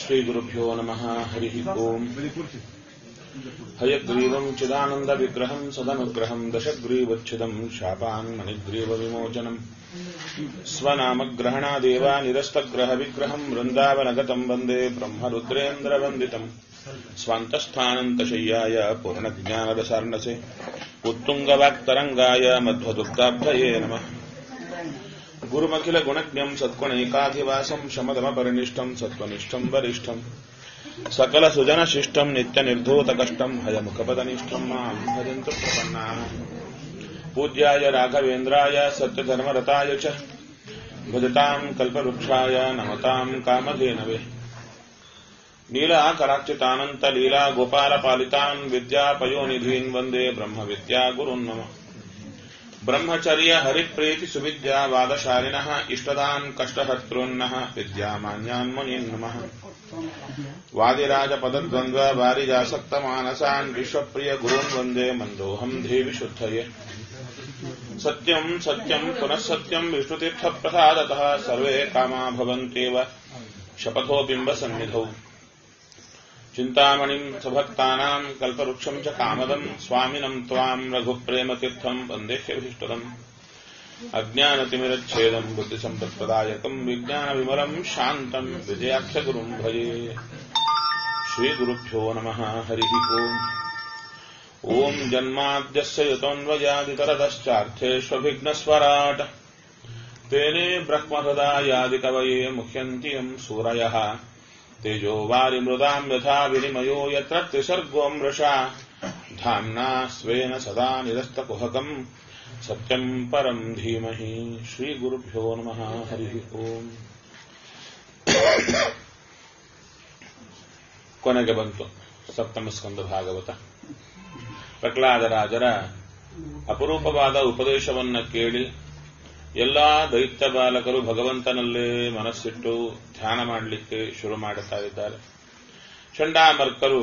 श्रीगुरुभ्यो नमः हरिः ओम् हयग्रीवम् चिदानन्दविग्रहम् सदनुग्रहम् दशग्रीवच्छिदम् शापान् मणिग्रीवविमोचनम् स्वनामग्रहणादेव निरस्तग्रहविग्रहम् वृन्दावनगतम् वन्दे ब्रह्मरुद्रेन्द्रवन्दितम् स्वान्तस्थानन्तशय्याय पूर्णज्ञानरसार्णसे उत्तुङ्गवाक्तरङ्गाय मध्वदुग्धाब्धये नमः गुरुमखिलगुणज्ञम् सत्त्वनैकाधिवासम् शमदमपरिनिष्ठम् सत्त्वनिष्ठम् वरिष्ठम् सकलसुजनशिष्टम् नित्यनिर्धूतकष्टम् हयमुखपदनिष्ठम् माम् भजन्तु प्रपन्नाः पूज्याय राघवेन्द्राय सत्यधर्मरताय च भजताम् कल्पवृक्षाय नमताम् कामधेनवे नीलाकराक्षितानन्तलीला गोपालपालितान् विद्यापयोनिधीन् वन्दे ब्रह्मविद्यागुरुन् मम ब्रह्मचर्य हरिप्रीतिसुविद्या वादशालिनः इष्टदान् कष्टहर्तॄन्नः विद्यामान्यान् मुनीन् नमः वादिराजपदद्वन्द्व वारिजासक्तमानसान् विश्वप्रियगुरून् वन्दे मन्दोऽहम् देवि शुद्धये सत्यम् सत्यम् पुनः सत्यम् विष्णुतीर्थप्रसादतः सर्वे कामा भवन्त्येव शपथो बिम्बसन्निधौ चिन्तामणिम् सभक्तानाम् कल्पवृक्षम् च कामदम् स्वामिनम् त्वाम् रघुप्रेमतीर्थम् वन्देह्यभीष्टदम् अज्ञानतिमिरच्छेदम् बुद्धिसम्पत्प्रदायकम् विज्ञानविमलम् शान्तम् विजयाख्यगुरुम् भजे श्रीगुरुभ्यो नमः हरिः ओम् ॐ जन्माद्यस्य युतोऽन्वयादितरदश्चार्थेष्वभिघ्नस्वराट् तेने ब्रह्महृदायादिकवये मुह्यन्ति यम् सूरयः तेजो वारिमृदाम् यथा विनिमयो यत्र त्रिसर्गो मृषा धाम्ना स्वेन सदा निरस्तकुहकम् सत्यम् परम् धीमहि श्रीगुरुभ्यो नमः हरिः ओम् ಕೊನೆಗೆ ಬಂತು ಸಪ್ತಮ ಸ್ಕಂದ ಭಾಗವತ ಪ್ರಹ್ಲಾದರಾಜರ ಅಪರೂಪವಾದ ಉಪದೇಶವನ್ನ ಕೇಳಿ ಎಲ್ಲಾ ದೈತ್ಯ ಬಾಲಕರು ಭಗವಂತನಲ್ಲೇ ಮನಸ್ಸಿಟ್ಟು ಧ್ಯಾನ ಮಾಡಲಿಕ್ಕೆ ಶುರು ಮಾಡುತ್ತಾ ಇದ್ದಾರೆ ಚಂಡಾಮರ್ಕರು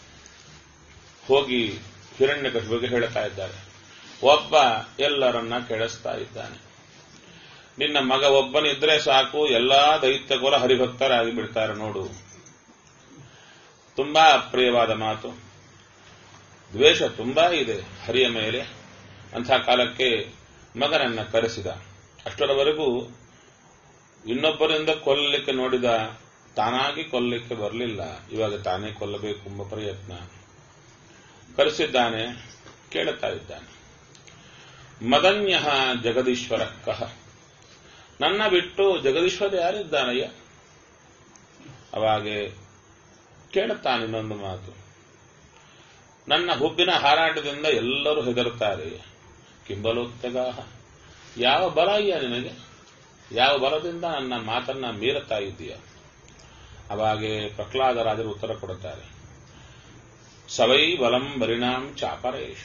ಹೋಗಿ ಹಿರಣ್ಯಕಶಿಪಿಗೆ ಹೇಳುತ್ತಾ ಇದ್ದಾರೆ ಒಬ್ಬ ಎಲ್ಲರನ್ನ ಕೆಡಿಸ್ತಾ ಇದ್ದಾನೆ ನಿನ್ನ ಮಗ ಒಬ್ಬನಿದ್ರೆ ಸಾಕು ಎಲ್ಲಾ ದೈತ್ಯಕುಲ ಹರಿಭಕ್ತರಾಗಿ ಬಿಡ್ತಾರೆ ನೋಡು ತುಂಬಾ ಅಪ್ರಿಯವಾದ ಮಾತು ದ್ವೇಷ ತುಂಬಾ ಇದೆ ಹರಿಯ ಮೇಲೆ ಅಂಥ ಕಾಲಕ್ಕೆ ಮಗನನ್ನ ಕರೆಸಿದ ಅಷ್ಟರವರೆಗೂ ಇನ್ನೊಬ್ಬರಿಂದ ಕೊಲ್ಲಲಿಕ್ಕೆ ನೋಡಿದ ತಾನಾಗಿ ಕೊಲ್ಲಲಿಕ್ಕೆ ಬರಲಿಲ್ಲ ಇವಾಗ ತಾನೇ ಕೊಲ್ಲಬೇಕು ಎಂಬ ಪ್ರಯತ್ನ ಕರೆಸಿದ್ದಾನೆ ಕೇಳುತ್ತಾ ಇದ್ದಾನೆ ಮದನ್ಯ ಜಗದೀಶ್ವರ ಕಹ ನನ್ನ ಬಿಟ್ಟು ಜಗದೀಶ್ವರ ಯಾರಿದ್ದಾನಯ್ಯ ಅವಾಗೆ ಕೇಳುತ್ತಾನೆ ಇನ್ನೊಂದು ಮಾತು ನನ್ನ ಹುಬ್ಬಿನ ಹಾರಾಟದಿಂದ ಎಲ್ಲರೂ ಹೆದರುತ್ತಾರೆ ಕಿಂಬಲೋತ್ತಗಾಹ ಯಾವ ಬಲ ಅಯ್ಯ ನಿನಗೆ ಯಾವ ಬಲದಿಂದ ನನ್ನ ಮಾತನ್ನ ಮೀರುತ್ತಾ ಇದ್ದೀಯ ಅವಾಗೆ ಪ್ರಹ್ಲಾದರಾಜರು ಉತ್ತರ ಕೊಡುತ್ತಾರೆ ಸವೈ ಬಲಂ ಬರಿಣಾಂ ಚಾಪರೇಶ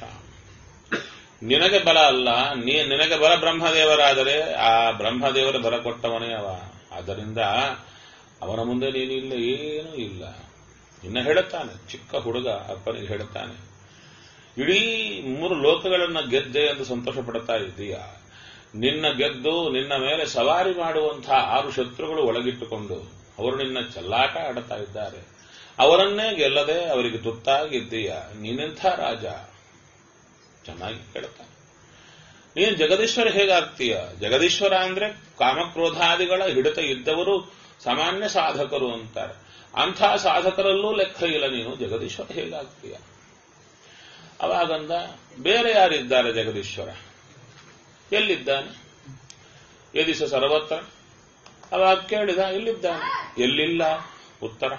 ನಿನಗೆ ಬಲ ಅಲ್ಲ ನೀ ನಿನಗೆ ಬಲ ಬ್ರಹ್ಮದೇವರಾದರೆ ಆ ಬ್ರಹ್ಮದೇವರ ಬಲ ಕೊಟ್ಟವನೇ ಅವ ಆದ್ದರಿಂದ ಅವನ ಮುಂದೆ ನೀನಿಲ್ಲ ಏನೂ ಇಲ್ಲ ಇನ್ನ ಹೇಳುತ್ತಾನೆ ಚಿಕ್ಕ ಹುಡುಗ ಅಪ್ಪನಿಗೆ ಹೇಳುತ್ತಾನೆ ಇಡೀ ಮೂರು ಲೋಕಗಳನ್ನ ಗೆದ್ದೆ ಎಂದು ಸಂತೋಷ ಪಡುತ್ತಾ ಇದ್ದೀಯ ನಿನ್ನ ಗೆದ್ದು ನಿನ್ನ ಮೇಲೆ ಸವಾರಿ ಮಾಡುವಂತಹ ಆರು ಶತ್ರುಗಳು ಒಳಗಿಟ್ಟುಕೊಂಡು ಅವರು ನಿನ್ನ ಚೆಲ್ಲಾಟ ಆಡುತ್ತಾ ಇದ್ದಾರೆ ಅವರನ್ನೇ ಗೆಲ್ಲದೆ ಅವರಿಗೆ ತುತ್ತಾಗಿದ್ದೀಯ ನೀನೆಂಥ ರಾಜ ಚೆನ್ನಾಗಿ ಕೇಳುತ್ತಾನೆ ನೀನು ಜಗದೀಶ್ವರ ಹೇಗಾಗ್ತೀಯ ಜಗದೀಶ್ವರ ಅಂದ್ರೆ ಕಾಮಕ್ರೋಧಾದಿಗಳ ಹಿಡಿತ ಇದ್ದವರು ಸಾಮಾನ್ಯ ಸಾಧಕರು ಅಂತಾರೆ ಅಂಥ ಸಾಧಕರಲ್ಲೂ ಲೆಕ್ಕ ಇಲ್ಲ ನೀನು ಜಗದೀಶ್ವರ ಹೇಗಾಗ್ತೀಯ ಅವಾಗಂದ ಬೇರೆ ಯಾರಿದ್ದಾರೆ ಜಗದೀಶ್ವರ ಎಲ್ಲಿದ್ದಾನೆ ಯದಿಸ ಸರ್ವತ್ರ ಅವಾಗ ಕೇಳಿದ ಎಲ್ಲಿದ್ದಾನೆ ಎಲ್ಲಿಲ್ಲ ಉತ್ತರ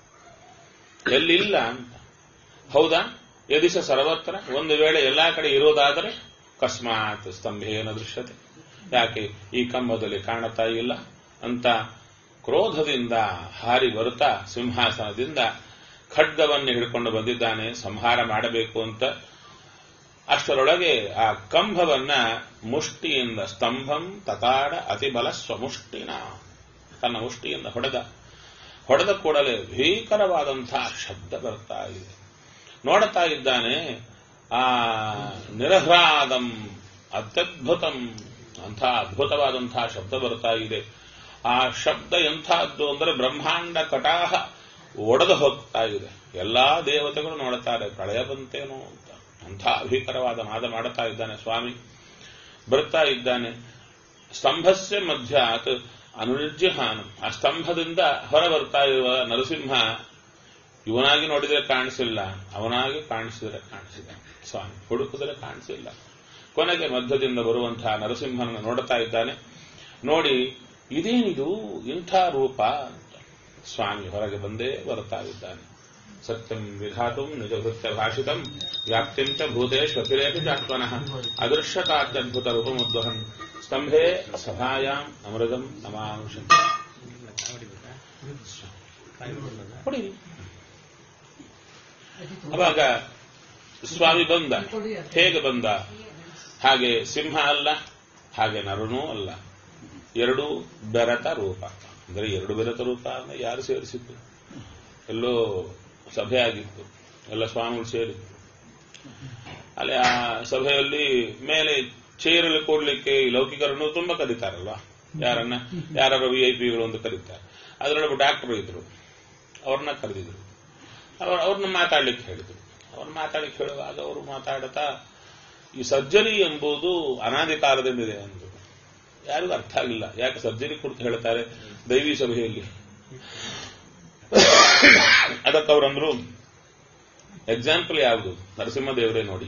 ಎಲ್ಲಿಲ್ಲ ಅಂತ ಹೌದಾ ಯದಿಸ ಸರ್ವತ್ರ ಒಂದು ವೇಳೆ ಎಲ್ಲಾ ಕಡೆ ಇರೋದಾದರೆ ಕಸ್ಮಾತ್ ಸ್ತಂಭೇನ ದೃಶ್ಯತೆ ಯಾಕೆ ಈ ಕಂಬದಲ್ಲಿ ಕಾಣುತ್ತಾ ಇಲ್ಲ ಅಂತ ಕ್ರೋಧದಿಂದ ಹಾರಿ ಬರುತ್ತಾ ಸಿಂಹಾಸನದಿಂದ ಖಡ್ಗವನ್ನು ಹಿಡ್ಕೊಂಡು ಬಂದಿದ್ದಾನೆ ಸಂಹಾರ ಮಾಡಬೇಕು ಅಂತ ಅಷ್ಟರೊಳಗೆ ಆ ಕಂಬವನ್ನ ಮುಷ್ಟಿಯಿಂದ ಸ್ತಂಭಂ ತತಾಡ ಅತಿಬಲ ಸ್ವಮುಷ್ಟಿನ ತನ್ನ ಮುಷ್ಟಿಯಿಂದ ಹೊಡೆದ ಹೊಡೆದ ಕೂಡಲೇ ಭೀಕರವಾದಂತಹ ಶಬ್ದ ಬರ್ತಾ ಇದೆ ನೋಡುತ್ತಾ ಇದ್ದಾನೆ ಆ ನಿರಹ್ರಾದಂ ಅತ್ಯದ್ಭುತಂ ಅಂಥ ಅದ್ಭುತವಾದಂತಹ ಶಬ್ದ ಬರ್ತಾ ಇದೆ ಆ ಶಬ್ದ ಎಂಥದ್ದು ಅಂದರೆ ಬ್ರಹ್ಮಾಂಡ ಕಟಾಹ ಒಡೆದು ಹೋಗ್ತಾ ಇದೆ ಎಲ್ಲಾ ದೇವತೆಗಳು ನೋಡುತ್ತಾರೆ ಪ್ರಳಯ ಬಂತೇನೋ ಅಂತ ಅಂಥ ಭೀಕರವಾದ ನಾದ ಮಾಡುತ್ತಾ ಇದ್ದಾನೆ ಸ್ವಾಮಿ ಬರ್ತಾ ಇದ್ದಾನೆ ಸ್ತಂಭಸ್ಯ ಮಧ್ಯಾತ್ ಅನುರ್ಜ್ಯಹಾನು ಆ ಸ್ತಂಭದಿಂದ ಹೊರ ಬರ್ತಾ ಇರುವ ನರಸಿಂಹ ಇವನಾಗಿ ನೋಡಿದರೆ ಕಾಣಿಸಿಲ್ಲ ಅವನಾಗಿ ಕಾಣಿಸಿದರೆ ಕಾಣಿಸಿದ ಸ್ವಾಮಿ ಹುಡುಕಿದರೆ ಕಾಣಿಸಿಲ್ಲ ಕೊನೆಗೆ ಮಧ್ಯದಿಂದ ಬರುವಂತಹ ನರಸಿಂಹನನ್ನು ನೋಡುತ್ತಾ ಇದ್ದಾನೆ ನೋಡಿ ಇದೇನಿದು ಇಂಥ ರೂಪ ಅಂತ ಸ್ವಾಮಿ ಹೊರಗೆ ಬಂದೇ ಬರ್ತಾ ಇದ್ದಾನೆ ಸತ್ಯಂ ವಿಧಾತು ನಿಜಭೃತ್ಯ ಭಾಷಿತಂ ವ್ಯಾಪ್ತಿಂ ಚ ಭೂತೇಶ್ ಅತಿರೇಕ ಜಾತ್ಮನಃ ಅದೃಶ್ಯತಾತ್ಯದ್ಭುತ ರೂಪಮುದ್ವಹನ್ ಸ್ತಂಭೆ ಸಭಾಯಾಂ ಅಮೃತಂ ನಮಾನುಷಂ ಹೊಡಿ ಅವಾಗ ಸ್ವಾಮಿ ಬಂದ ಹೇಗೆ ಬಂದ ಹಾಗೆ ಸಿಂಹ ಅಲ್ಲ ಹಾಗೆ ನರನೂ ಅಲ್ಲ ಎರಡು ಬೆರತ ರೂಪ ಅಂದ್ರೆ ಎರಡು ಬೆರತ ರೂಪ ಅಂದ್ರೆ ಯಾರು ಸೇರಿಸಿದ್ದು ಎಲ್ಲೋ ಸಭೆ ಆಗಿತ್ತು ಎಲ್ಲ ಸ್ವಾಮಿಗಳು ಸೇರಿತ್ತು ಅಲ್ಲಿ ಆ ಸಭೆಯಲ್ಲಿ ಮೇಲೆ ಚೇರಲ್ಲಿ ಕೊಡ್ಲಿಕ್ಕೆ ಈ ಲೌಕಿಕರನ್ನು ತುಂಬಾ ಕರೀತಾರಲ್ವಾ ಯಾರನ್ನ ಯಾರು ವಿ ಐ ಪಿಗಳು ಅಂತ ಕರೀತಾರೆ ಅದರೊಳಗೆ ಡಾಕ್ಟರ್ ಇದ್ರು ಅವ್ರನ್ನ ಕರೆದಿದ್ರು ಅವ್ರ ಅವ್ರನ್ನ ಮಾತಾಡ್ಲಿಕ್ಕೆ ಹೇಳಿದ್ರು ಅವ್ರನ್ನ ಮಾತಾಡ್ಲಿಕ್ಕೆ ಹೇಳುವಾಗ ಅವರು ಮಾತಾಡ್ತಾ ಈ ಸರ್ಜರಿ ಎಂಬುದು ಅನಾದಿ ಕಾಲದಿಂದಿದೆ ಅಂದ್ರು ಯಾರಿಗೂ ಅರ್ಥ ಆಗಿಲ್ಲ ಯಾಕೆ ಸರ್ಜರಿ ಕುರಿತು ಹೇಳ್ತಾರೆ ದೈವಿ ಸಭೆಯಲ್ಲಿ ಅದಕ್ಕೆ ಅವರಂದ್ರು ಎಕ್ಸಾಂಪಲ್ ಯಾವುದು ನರಸಿಂಹದೇವರೇ ನೋಡಿ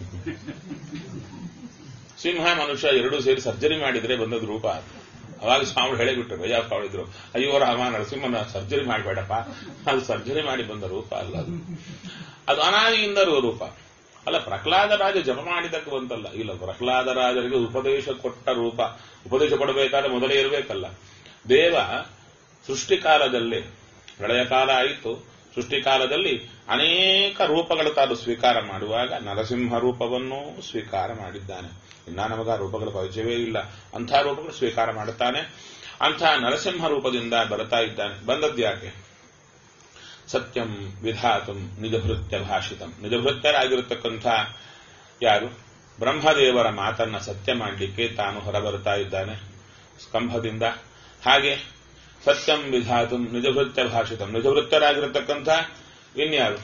ಸಿಂಹ ಮನುಷ್ಯ ಎರಡೂ ಸೇರಿ ಸರ್ಜರಿ ಮಾಡಿದ್ರೆ ಬಂದದ ರೂಪ ಅವಾಗ ಸ್ವಾಮಿ ಹೇಳಿಬಿಟ್ರು ಭಯಪ್ಪ ಅವಳಿದ್ರು ಅಯ್ಯೋ ರಾಮ ನರಸಿಂಹನ ಸರ್ಜರಿ ಮಾಡಬೇಡಪ್ಪ ಅದು ಸರ್ಜರಿ ಮಾಡಿ ಬಂದ ರೂಪ ಅಲ್ಲ ಅದು ಅದು ಅನಾದಿಯಿಂದ ರೂಪ ಅಲ್ಲ ಪ್ರಹ್ಲಾದ ರಾಜ ಜಪ ಮಾಡಿದ್ದಕ್ಕೆ ಬಂತಲ್ಲ ಇಲ್ಲ ಪ್ರಹ್ಲಾದ ರಾಜರಿಗೆ ಉಪದೇಶ ಕೊಟ್ಟ ರೂಪ ಉಪದೇಶ ಕೊಡಬೇಕಾದ್ರೆ ಮೊದಲೇ ಇರಬೇಕಲ್ಲ ದೇವ ಸೃಷ್ಟಿಕಾಲದಲ್ಲಿ ಪ್ರಳಯ ಕಾಲ ಆಯಿತು ಸೃಷ್ಟಿಕಾಲದಲ್ಲಿ ಅನೇಕ ರೂಪಗಳು ತಾನು ಸ್ವೀಕಾರ ಮಾಡುವಾಗ ನರಸಿಂಹ ರೂಪವನ್ನು ಸ್ವೀಕಾರ ಮಾಡಿದ್ದಾನೆ ಇನ್ನ ನಮಗ ರೂಪಗಳ ಪರಿಚಯವೇ ಇಲ್ಲ ಅಂಥ ರೂಪಗಳು ಸ್ವೀಕಾರ ಮಾಡುತ್ತಾನೆ ಅಂಥ ನರಸಿಂಹ ರೂಪದಿಂದ ಬರ್ತಾ ಇದ್ದಾನೆ ಬಂದದ್ಯಾಕೆ ಸತ್ಯಂ ವಿಧಾತಂ ನಿಜಭೃತ್ಯ ಭಾಷಿತಂ ನಿಜಭೃತ್ಯರಾಗಿರತಕ್ಕಂಥ ಯಾರು ಬ್ರಹ್ಮದೇವರ ಮಾತನ್ನ ಸತ್ಯ ಮಾಡಲಿಕ್ಕೆ ತಾನು ಹೊರಬರುತ್ತಾ ಇದ್ದಾನೆ ಸ್ಕಂಭದಿಂದ ಹಾಗೆ ಸತ್ಯಂ ವಿಧಾತಂ ನಿಜಭೃತ್ಯ ಭಾಷಿತಂ ನಿಜಭೃತ್ಯರಾಗಿರತಕ್ಕಂಥ ಇನ್ಯಾರು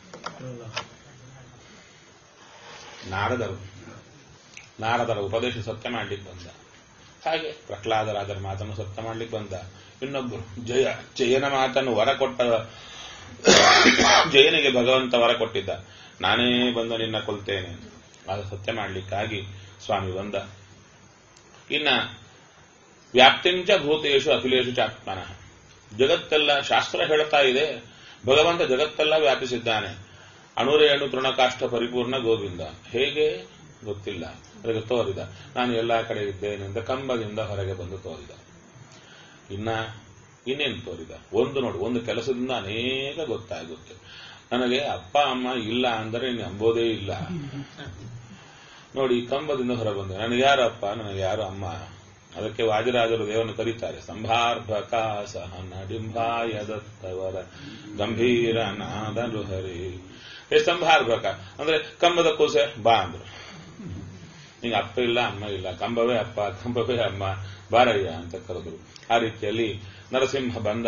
ನಾರದರು ನಾರದರ ಉಪದೇಶ ಸತ್ಯ ಮಾಡ್ಲಿಕ್ಕೆ ಬಂದ ಹಾಗೆ ಪ್ರಹ್ಲಾದರಾಜರ ಮಾತನ್ನು ಸತ್ಯ ಮಾಡ್ಲಿಕ್ಕೆ ಬಂದ ಇನ್ನೊಬ್ಬರು ಜಯ ಜಯನ ಮಾತನ್ನು ವರ ಕೊಟ್ಟ ಜಯನಿಗೆ ಭಗವಂತ ವರ ಕೊಟ್ಟಿದ್ದ ನಾನೇ ಬಂದು ನಿನ್ನ ಕೊಲ್ತೇನೆ ಅದು ಸತ್ಯ ಮಾಡಲಿಕ್ಕಾಗಿ ಸ್ವಾಮಿ ಬಂದ ಇನ್ನ ವ್ಯಾಪ್ತಿಂಚ ಭೂತೇಶು ಅಖಿಲೇಶು ಚಾತ್ಮನಃ ಜಗತ್ತೆಲ್ಲ ಶಾಸ್ತ್ರ ಹೇಳ್ತಾ ಇದೆ ಭಗವಂತ ಜಗತ್ತೆಲ್ಲ ವ್ಯಾಪಿಸಿದ್ದಾನೆ ಅಣುರೇಣು ತೃಣಕಾಷ್ಟ ಪರಿಪೂರ್ಣ ಗೋವಿಂದ ಹೇಗೆ ಗೊತ್ತಿಲ್ಲ ಅದಕ್ಕೆ ತೋರಿದ ನಾನು ಎಲ್ಲಾ ಕಡೆ ಇದ್ದೇನೆ ಅಂತ ಕಂಬದಿಂದ ಹೊರಗೆ ಬಂದು ತೋರಿದ ಇನ್ನ ಇನ್ನೇನು ತೋರಿದ ಒಂದು ನೋಡಿ ಒಂದು ಕೆಲಸದಿಂದ ಅನೇಕ ಗೊತ್ತಾಗುತ್ತೆ ನನಗೆ ಅಪ್ಪ ಅಮ್ಮ ಇಲ್ಲ ಅಂದರೆ ನಂಬೋದೇ ಇಲ್ಲ ನೋಡಿ ಕಂಬದಿಂದ ಹೊರ ಬಂದೆ ನನಗೆ ಯಾರು ಅಪ್ಪ ನನಗೆ ಯಾರು ಅಮ್ಮ ಅದಕ್ಕೆ ವಾದಿರಾಜರು ದೇವರನ್ನು ಕರೀತಾರೆ ಸಂಭಾರ್ಭಕ ಸಹನ ಡಿಂಬಾಯ ದತ್ತವರ ಗಂಭೀರ ನಾದಲು ಹರಿ ಏ ಸಂಭಾರ್ಭಕ ಅಂದ್ರೆ ಕಂಬದ ಕೂಸೆ ಬಾ ಅಂದ್ರು ನಿಂಗೆ ಅಪ್ಪ ಇಲ್ಲ ಅಮ್ಮ ಇಲ್ಲ ಕಂಬವೇ ಅಪ್ಪ ಕಂಬವೇ ಅಮ್ಮ ಬಾರಯ್ಯ ಅಂತ ಕರೆದ್ರು ಆ ರೀತಿಯಲ್ಲಿ ನರಸಿಂಹ ಬಂದ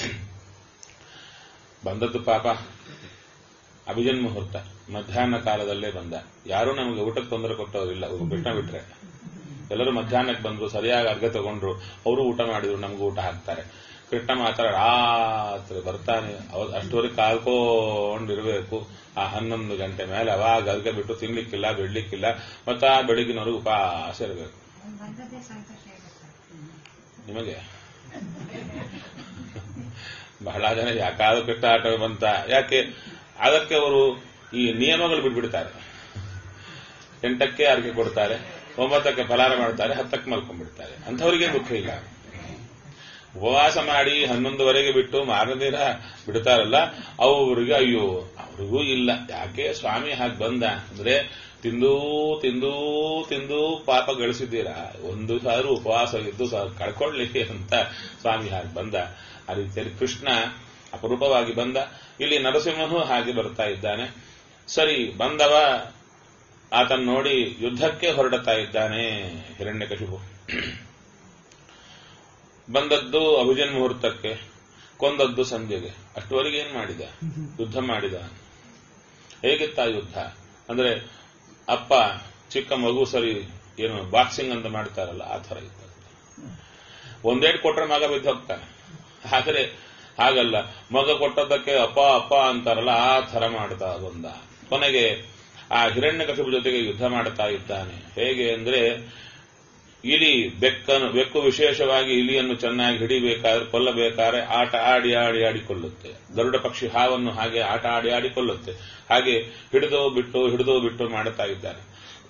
ಬಂದದ್ದು ಪಾಪ ಅಭಿಜನ್ ಮುಹೂರ್ತ ಮಧ್ಯಾಹ್ನ ಕಾಲದಲ್ಲೇ ಬಂದ ಯಾರೂ ನಮಗೆ ಊಟಕ್ಕೆ ತೊಂದರೆ ಕೊಟ್ಟವರಿಲ್ಲ ಅವರು ಬಿಟ್ಟ ಬಿಟ್ರೆ ಎಲ್ಲರೂ ಮಧ್ಯಾಹ್ನಕ್ಕೆ ಬಂದ್ರು ಸರಿಯಾಗಿ ಅರ್ಘ ತಗೊಂಡ್ರು ಅವರು ಊಟ ಮಾಡಿದ್ರು ನಮಗೂ ಊಟ ಹಾಕ್ತಾರೆ ಕೃಷ್ಣ ಮಾತ್ರ ರಾತ್ರಿ ಬರ್ತಾನೆ ಅವ್- ಅಷ್ಟುವರೆಗೆ ಕಾಲ್ಕೊಂಡಿರ್ಬೇಕು ಆ ಹನ್ನೊಂದು ಗಂಟೆ ಮೇಲೆ ಅವಾಗ ಅರ್ಘ ಬಿಟ್ಟು ತಿನ್ಲಿಕ್ಕಿಲ್ಲ ಬಿಡ್ಲಿಕ್ಕಿಲ್ಲ ಮತ್ತ ಆ ಬೆಳಗಿನವರೆಗೂ ಉಪವಾಸ ಇರಬೇಕು ಬಂದದ್ದೇ ಸಂತೋಷ ಆಗುತ್ತೆ ನಿಮಗೆ ಬಹಳ ಜನ ಯಾಕಾದ ಕೆಟ್ಟ ಆಟ ಬಂತ ಯಾಕೆ ಅದಕ್ಕೆ ಅವರು ಈ ನಿಯಮಗಳು ಬಿಟ್ಬಿಡ್ತಾರೆ ಎಂಟಕ್ಕೆ ಅರ್ಗೆ ಕೊಡ್ತಾರೆ ಒಂಬತ್ತಕ್ಕೆ ಫಲಾರ ಮಾಡ್ತಾರೆ ಹತ್ತಕ್ಕೆ ಮಲ್ಕೊಂಡ್ಬಿಡ್ತಾರೆ ಅಂಥವರಿಗೆ ದುಃಖ ಇಲ್ಲ ಉಪವಾಸ ಮಾಡಿ ಹನ್ನೊಂದುವರೆಗೆ ಬಿಟ್ಟು ಮಾರನೇ ದಿನ ಬಿಡ್ತಾರಲ್ಲ ಅವರಿಗೆ ಅಯ್ಯೋ ಅವ್ರಿಗೂ ಇಲ್ಲ ಯಾಕೆ ಸ್ವಾಮಿ ಹಾಗೆ ಬಂದ ಅಂದ್ರೆ ತಿಂದೂ ತಿಂದೂ ತಿಂದೂ ಪಾಪ ಗಳಿಸಿದ್ದೀರಾ ಒಂದು ಸಾರು ಉಪವಾಸ ಇದ್ದು ಸ- ಕಳ್ಕೊಳ್ಳಿ ಅಂತ ಸ್ವಾಮಿ ಹಾಗೆ ಬಂದ ಆ ರೀತಿಯಲ್ಲಿ ಕೃಷ್ಣ ಅಪರೂಪವಾಗಿ ಬಂದ ಇಲ್ಲಿ ನರಸಿಂಹನು ಹಾಗೆ ಬರ್ತಾ ಇದ್ದಾನೆ ಸರಿ ಬಂದವ ಆತನ್ ನೋಡಿ ಯುದ್ಧಕ್ಕೆ ಹೊರಡುತ್ತಾ ಇದ್ದಾನೆ ಹಿರಣ್ಯಕಶಿಪು ಬಂದದ್ದು ಅಭಿಜನ್ ಮುಹೂರ್ತಕ್ಕೆ ಕೊಂದದ್ದು ಸಂಜೆಗೆ ಅಷ್ಟುವರೆಗೆ ಏನ್ ಮಾಡಿದ ಯುದ್ಧ ಮಾಡಿದ ಹೇಗಿತ್ತ ಆ ಯುದ್ಧ ಅಂದ್ರೆ ಅಪ್ಪ ಚಿಕ್ಕ ಮಗು ಸರಿ ಏನು ಬಾಕ್ಸಿಂಗ್ ಅಂತ ಮಾಡ್ತಾರಲ್ಲ ಆ ತರ ಇತ್ತು ಒಂದೇಟ್ ಕೊಟ್ರೆ ಮಗ ಬಿದ್ದು ಹೋಗ್ತಾನೆ ಆದ್ರೆ ಹಾಗಲ್ಲ ಮಗ ಕೊಟ್ಟದ್ದಕ್ಕೆ ಅಪ್ಪ ಅಪ್ಪ ಅಂತಾರಲ್ಲ ಆ ತರ ಮಾಡ್ತಾ ಬಂದ ಕೊನೆಗೆ ಆ ಹಿರಣ್ಯಕಶಿಪು ಜೊತೆಗೆ ಯುದ್ಧ ಮಾಡ್ತಾ ಇದ್ದಾನೆ ಹೇಗೆ ಅಂದ್ರೆ ಇಲಿ ಬೆಕ್ಕನ್ನು ಬೆಕ್ಕು ವಿಶೇಷವಾಗಿ ಇಲಿಯನ್ನು ಚೆನ್ನಾಗಿ ಹಿಡಿಬೇಕಾದ್ರೆ ಕೊಲ್ಲಬೇಕಾದ್ರೆ ಆಟ ಆಡಿ ಆಡಿ ಆಡಿ ಕೊಲ್ಲುತ್ತೆ ಗರುಡ ಪಕ್ಷಿ ಹಾವನ್ನು ಹಾಗೆ ಆಟ ಆಡಿ ಆಡಿ ಕೊಲ್ಲುತ್ತೆ ಹಾಗೆ ಹಿಡಿದು ಬಿಟ್ಟು ಹಿಡಿದು ಬಿಟ್ಟು ಮಾಡುತ್ತಾ ಇದ್ದಾರೆ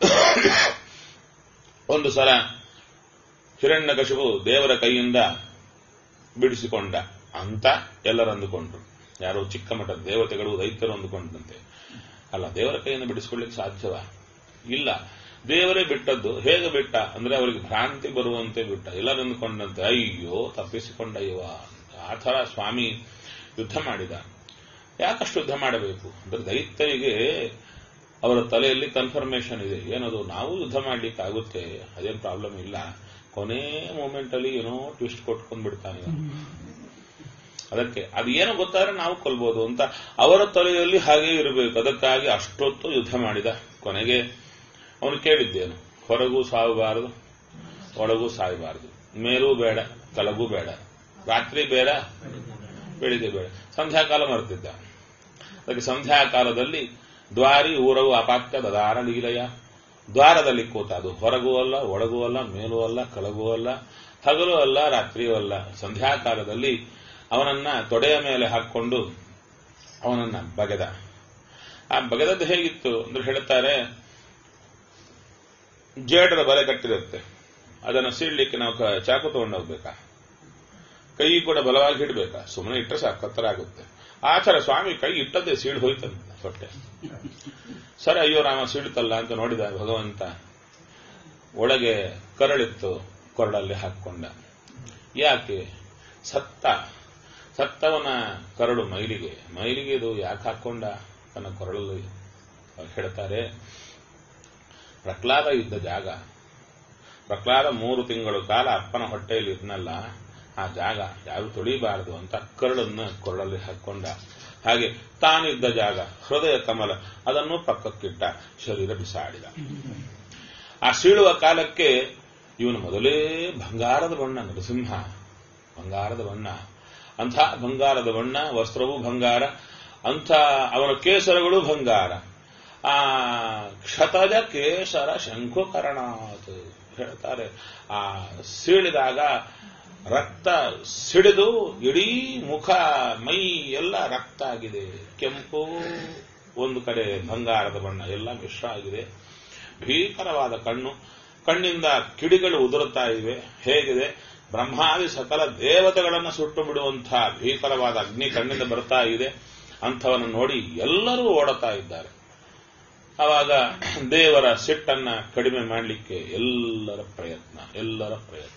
ಒಂದು ಸಲ ಹಿರಣ್ಯಕಶಿಪು ದೇವರ ಕೈಯಿಂದ ಬಿಡಿಸಿಕೊಂಡ ಅಂತ ಎಲ್ಲರೂ ಅಂದುಕೊಂಡ್ರು ಯಾರೋ ಚಿಕ್ಕ ಮಟ್ಟದ ದೇವತೆಗಳು ದೈತ್ಯರು ಅಂದುಕೊಂಡಂತೆ ಅಲ್ಲ ದೇವರ ಕೈಯಿಂದ ಬಿಡಿಸ್ಕೊಳ್ಳಿಕ್ಕೆ ಸಾಧ್ಯವಾ ಇಲ್ಲ ದೇವರೇ ಬಿಟ್ಟದ್ದು ಹೇಗೆ ಬಿಟ್ಟ ಅಂದ್ರೆ ಅವರಿಗೆ ಭ್ರಾಂತಿ ಬರುವಂತೆ ಬಿಟ್ಟ ಎಲ್ಲರೂ ಅಂದುಕೊಂಡಂತೆ ಅಯ್ಯೋ ತಪ್ಪಿಸಿಕೊಂಡ ಇವ ಆ ಥರ ಸ್ವಾಮಿ ಯುದ್ಧ ಮಾಡಿದ ಯಾಕಷ್ಟು ಯುದ್ಧ ಮಾಡಬೇಕು ಅಂದ್ರೆ ದೈತ್ಯರಿಗೆ ಅವರ ತಲೆಯಲ್ಲಿ ಕನ್ಫರ್ಮೇಶನ್ ಇದೆ ಏನದು ನಾವು ಯುದ್ಧ ಮಾಡ್ಲಿಕ್ಕೆ ಆಗುತ್ತೆ ಅದೇನು ಪ್ರಾಬ್ಲಮ್ ಇಲ್ಲ ಕೊನೆ ಮೂಮೆಂಟ್ ಅಲ್ಲಿ ಏನೋ ಟ್ವಿಸ್ಟ್ ಕೊಟ್ಕೊಂಡ್ ಬಿಡ್ತಾನೆ ಇವ. ಅದಕ್ಕೆ ಅದು ಏನೋ ಗೊತ್ತಾದ್ರೆ ನಾವು ಕೊಲ್ಬೋದು ಅಂತ ಅವರ ತಲೆಯಲ್ಲಿ ಹಾಗೆ ಇರಬೇಕು ಅದಕ್ಕಾಗಿ ಅಷ್ಟೊತ್ತು ಯುದ್ಧ ಮಾಡಿದ ಕೊನೆಗೆ ಅವನು ಕೇಳಿದ್ದೇನು ಹೊರಗೂ ಸಾಯಬಾರದು ಒಳಗೂ ಸಾಯಬಾರದು ಮೇಲೂ ಬೇಡ ಕೆಳಗೂ ಬೇಡ ರಾತ್ರಿ ಬೇಡ ಬೆಳಿಗ್ಗೆ ಬೇಡ ಸಂಧ್ಯಾಕಾಲ ಮರೆತಿದ್ದ ಅದಕ್ಕೆ ಸಂಧ್ಯಾಕಾಲದಲ್ಲಿ ದ್ವಾರಿ ಊರವು ಅಪಾತ್ಯ ದದಾರ ಲೀಲಯ ದ್ವಾರದಲ್ಲಿ ಕೂತ ಅದು ಹೊರಗೂ ಅಲ್ಲ ಒಳಗೂ ಅಲ್ಲ ಮೇಲೂ ಅಲ್ಲ ಕೆಳಗೂ ಅಲ್ಲ ಹಗಲು ಅಲ್ಲ ರಾತ್ರಿಯೂ ಅಲ್ಲ ಸಂಧ್ಯಾಕಾಲದಲ್ಲಿ ಅವನನ್ನ ತೊಡೆಯ ಮೇಲೆ ಹಾಕೊಂಡು ಅವನನ್ನ ಬಗೆದ ಆ ಬಗೆದದ್ದು ಹೇಗಿತ್ತು ಅಂದ್ರೆ ಹೇಳ್ತಾರೆ ಜೇಡರ ಬಲೆ ಕಟ್ಟಿರುತ್ತೆ ಅದನ್ನು ಸೀಳ್ಲಿಕ್ಕೆ ನಾವು ಕ- ಚಾಕು ತಗೊಂಡೋಗ್ಬೇಕಾ ಕೈ ಕೂಡ ಬಲವಾಗಿ ಹಿಡ್ಬೇಕಾ ಸುಮ್ಮನೆ ಇಟ್ಟರೆ ಸಾಕು ಕತ್ತರ ಆಗುತ್ತೆ ಆ ಥರ ಸ್ವಾಮಿ ಕೈ ಇಟ್ಟದ್ದೇ ಸೀಳು ಹೋಯ್ತಂತೆ ಹೊಟ್ಟೆ ಸರಿ ಅಯ್ಯೋ ರಾಮ ಸೀಳುತ್ತಲ್ಲ ಅಂತ ನೋಡಿದ ಭಗವಂತ ಒಳಗೆ ಕರಳಿತ್ತು ಕೊರಳಲ್ಲಿ ಹಾಕೊಂಡ ಯಾಕೆ ಸತ್ತ ಸತ್ತವನ ಕರಳು ಮೈಲಿಗೆ ಮೈಲಿಗೆ ಇದು ಯಾಕೆ ಹಾಕೊಂಡ ತನ್ನ ಕೊರಳಲ್ಲಿ ಅವ್ರು ಹೇಳ್ತಾರೆ ಪ್ರಹ್ಲಾದ ಇದ್ದ ಜಾಗ ಪ್ರಹ್ಲಾದ ಮೂರು ತಿಂಗಳು ಕಾಲ ಅಪ್ಪನ ಹೊಟ್ಟೆಯಲ್ಲಿ ಇದ್ನಲ್ಲ ಆ ಜಾಗ ಯಾರು ತೊಳಿಬಾರದು ಅಂತ ಕರಳನ್ನ ಕೊರಳಲ್ಲಿ ಹಾಕೊಂಡ ಹಾಗೆ ತಾನಿದ್ದ ಜಾಗ ಹೃದಯ ಕಮಲ ಅದನ್ನು ಪಕ್ಕಕ್ಕಿಟ್ಟ ಶರೀರ ಬಿಸಾಡಿದ ಆ ಸೀಳುವ ಕಾಲಕ್ಕೆ ಇವನು ಮೊದಲೇ ಬಂಗಾರದ ಬಣ್ಣ ನರಸಿಂಹ ಬಂಗಾರದ ಬಣ್ಣ ಅಂಥ ಬಂಗಾರದ ಬಣ್ಣ ವಸ್ತ್ರವೂ ಬಂಗಾರ ಅಂಥ ಅವನ ಕೇಸರಗಳು ಬಂಗಾರ ಆ ಕ್ಷತಜ ಕೇಸರ ಶಂಖುಕರಣಾತ್ ಹೇಳ್ತಾರೆ ಆ ಸೀಳಿದಾಗ ರಕ್ತ ಸಿಡಿದು ಇಡೀ ಮುಖ ಮೈ ಎಲ್ಲ ರಕ್ತ ಆಗಿದೆ ಕೆಂಪು ಒಂದು ಕಡೆ ಬಂಗಾರದ ಬಣ್ಣ ಎಲ್ಲ ಮಿಶ್ರ ಆಗಿದೆ ಭೀಕರವಾದ ಕಣ್ಣು ಕಣ್ಣಿಂದ ಕಿಡಿಗಳು ಉದುರುತ್ತಾ ಇವೆ ಹೇಗಿದೆ ಬ್ರಹ್ಮಾದಿ ಸಕಲ ದೇವತೆಗಳನ್ನು ಸುಟ್ಟು ಬಿಡುವಂತಹ ಭೀಕರವಾದ ಅಗ್ನಿ ಕಣ್ಣಿಂದ ಬರ್ತಾ ಇದೆ ಅಂಥವನ್ನು ನೋಡಿ ಎಲ್ಲರೂ ಓಡುತ್ತಾ ಇದ್ದಾರೆ ಆವಾಗ ದೇವರ ಸಿಟ್ಟನ್ನ ಕಡಿಮೆ ಮಾಡಲಿಕ್ಕೆ ಎಲ್ಲರ ಪ್ರಯತ್ನ ಎಲ್ಲರ ಪ್ರಯತ್ನ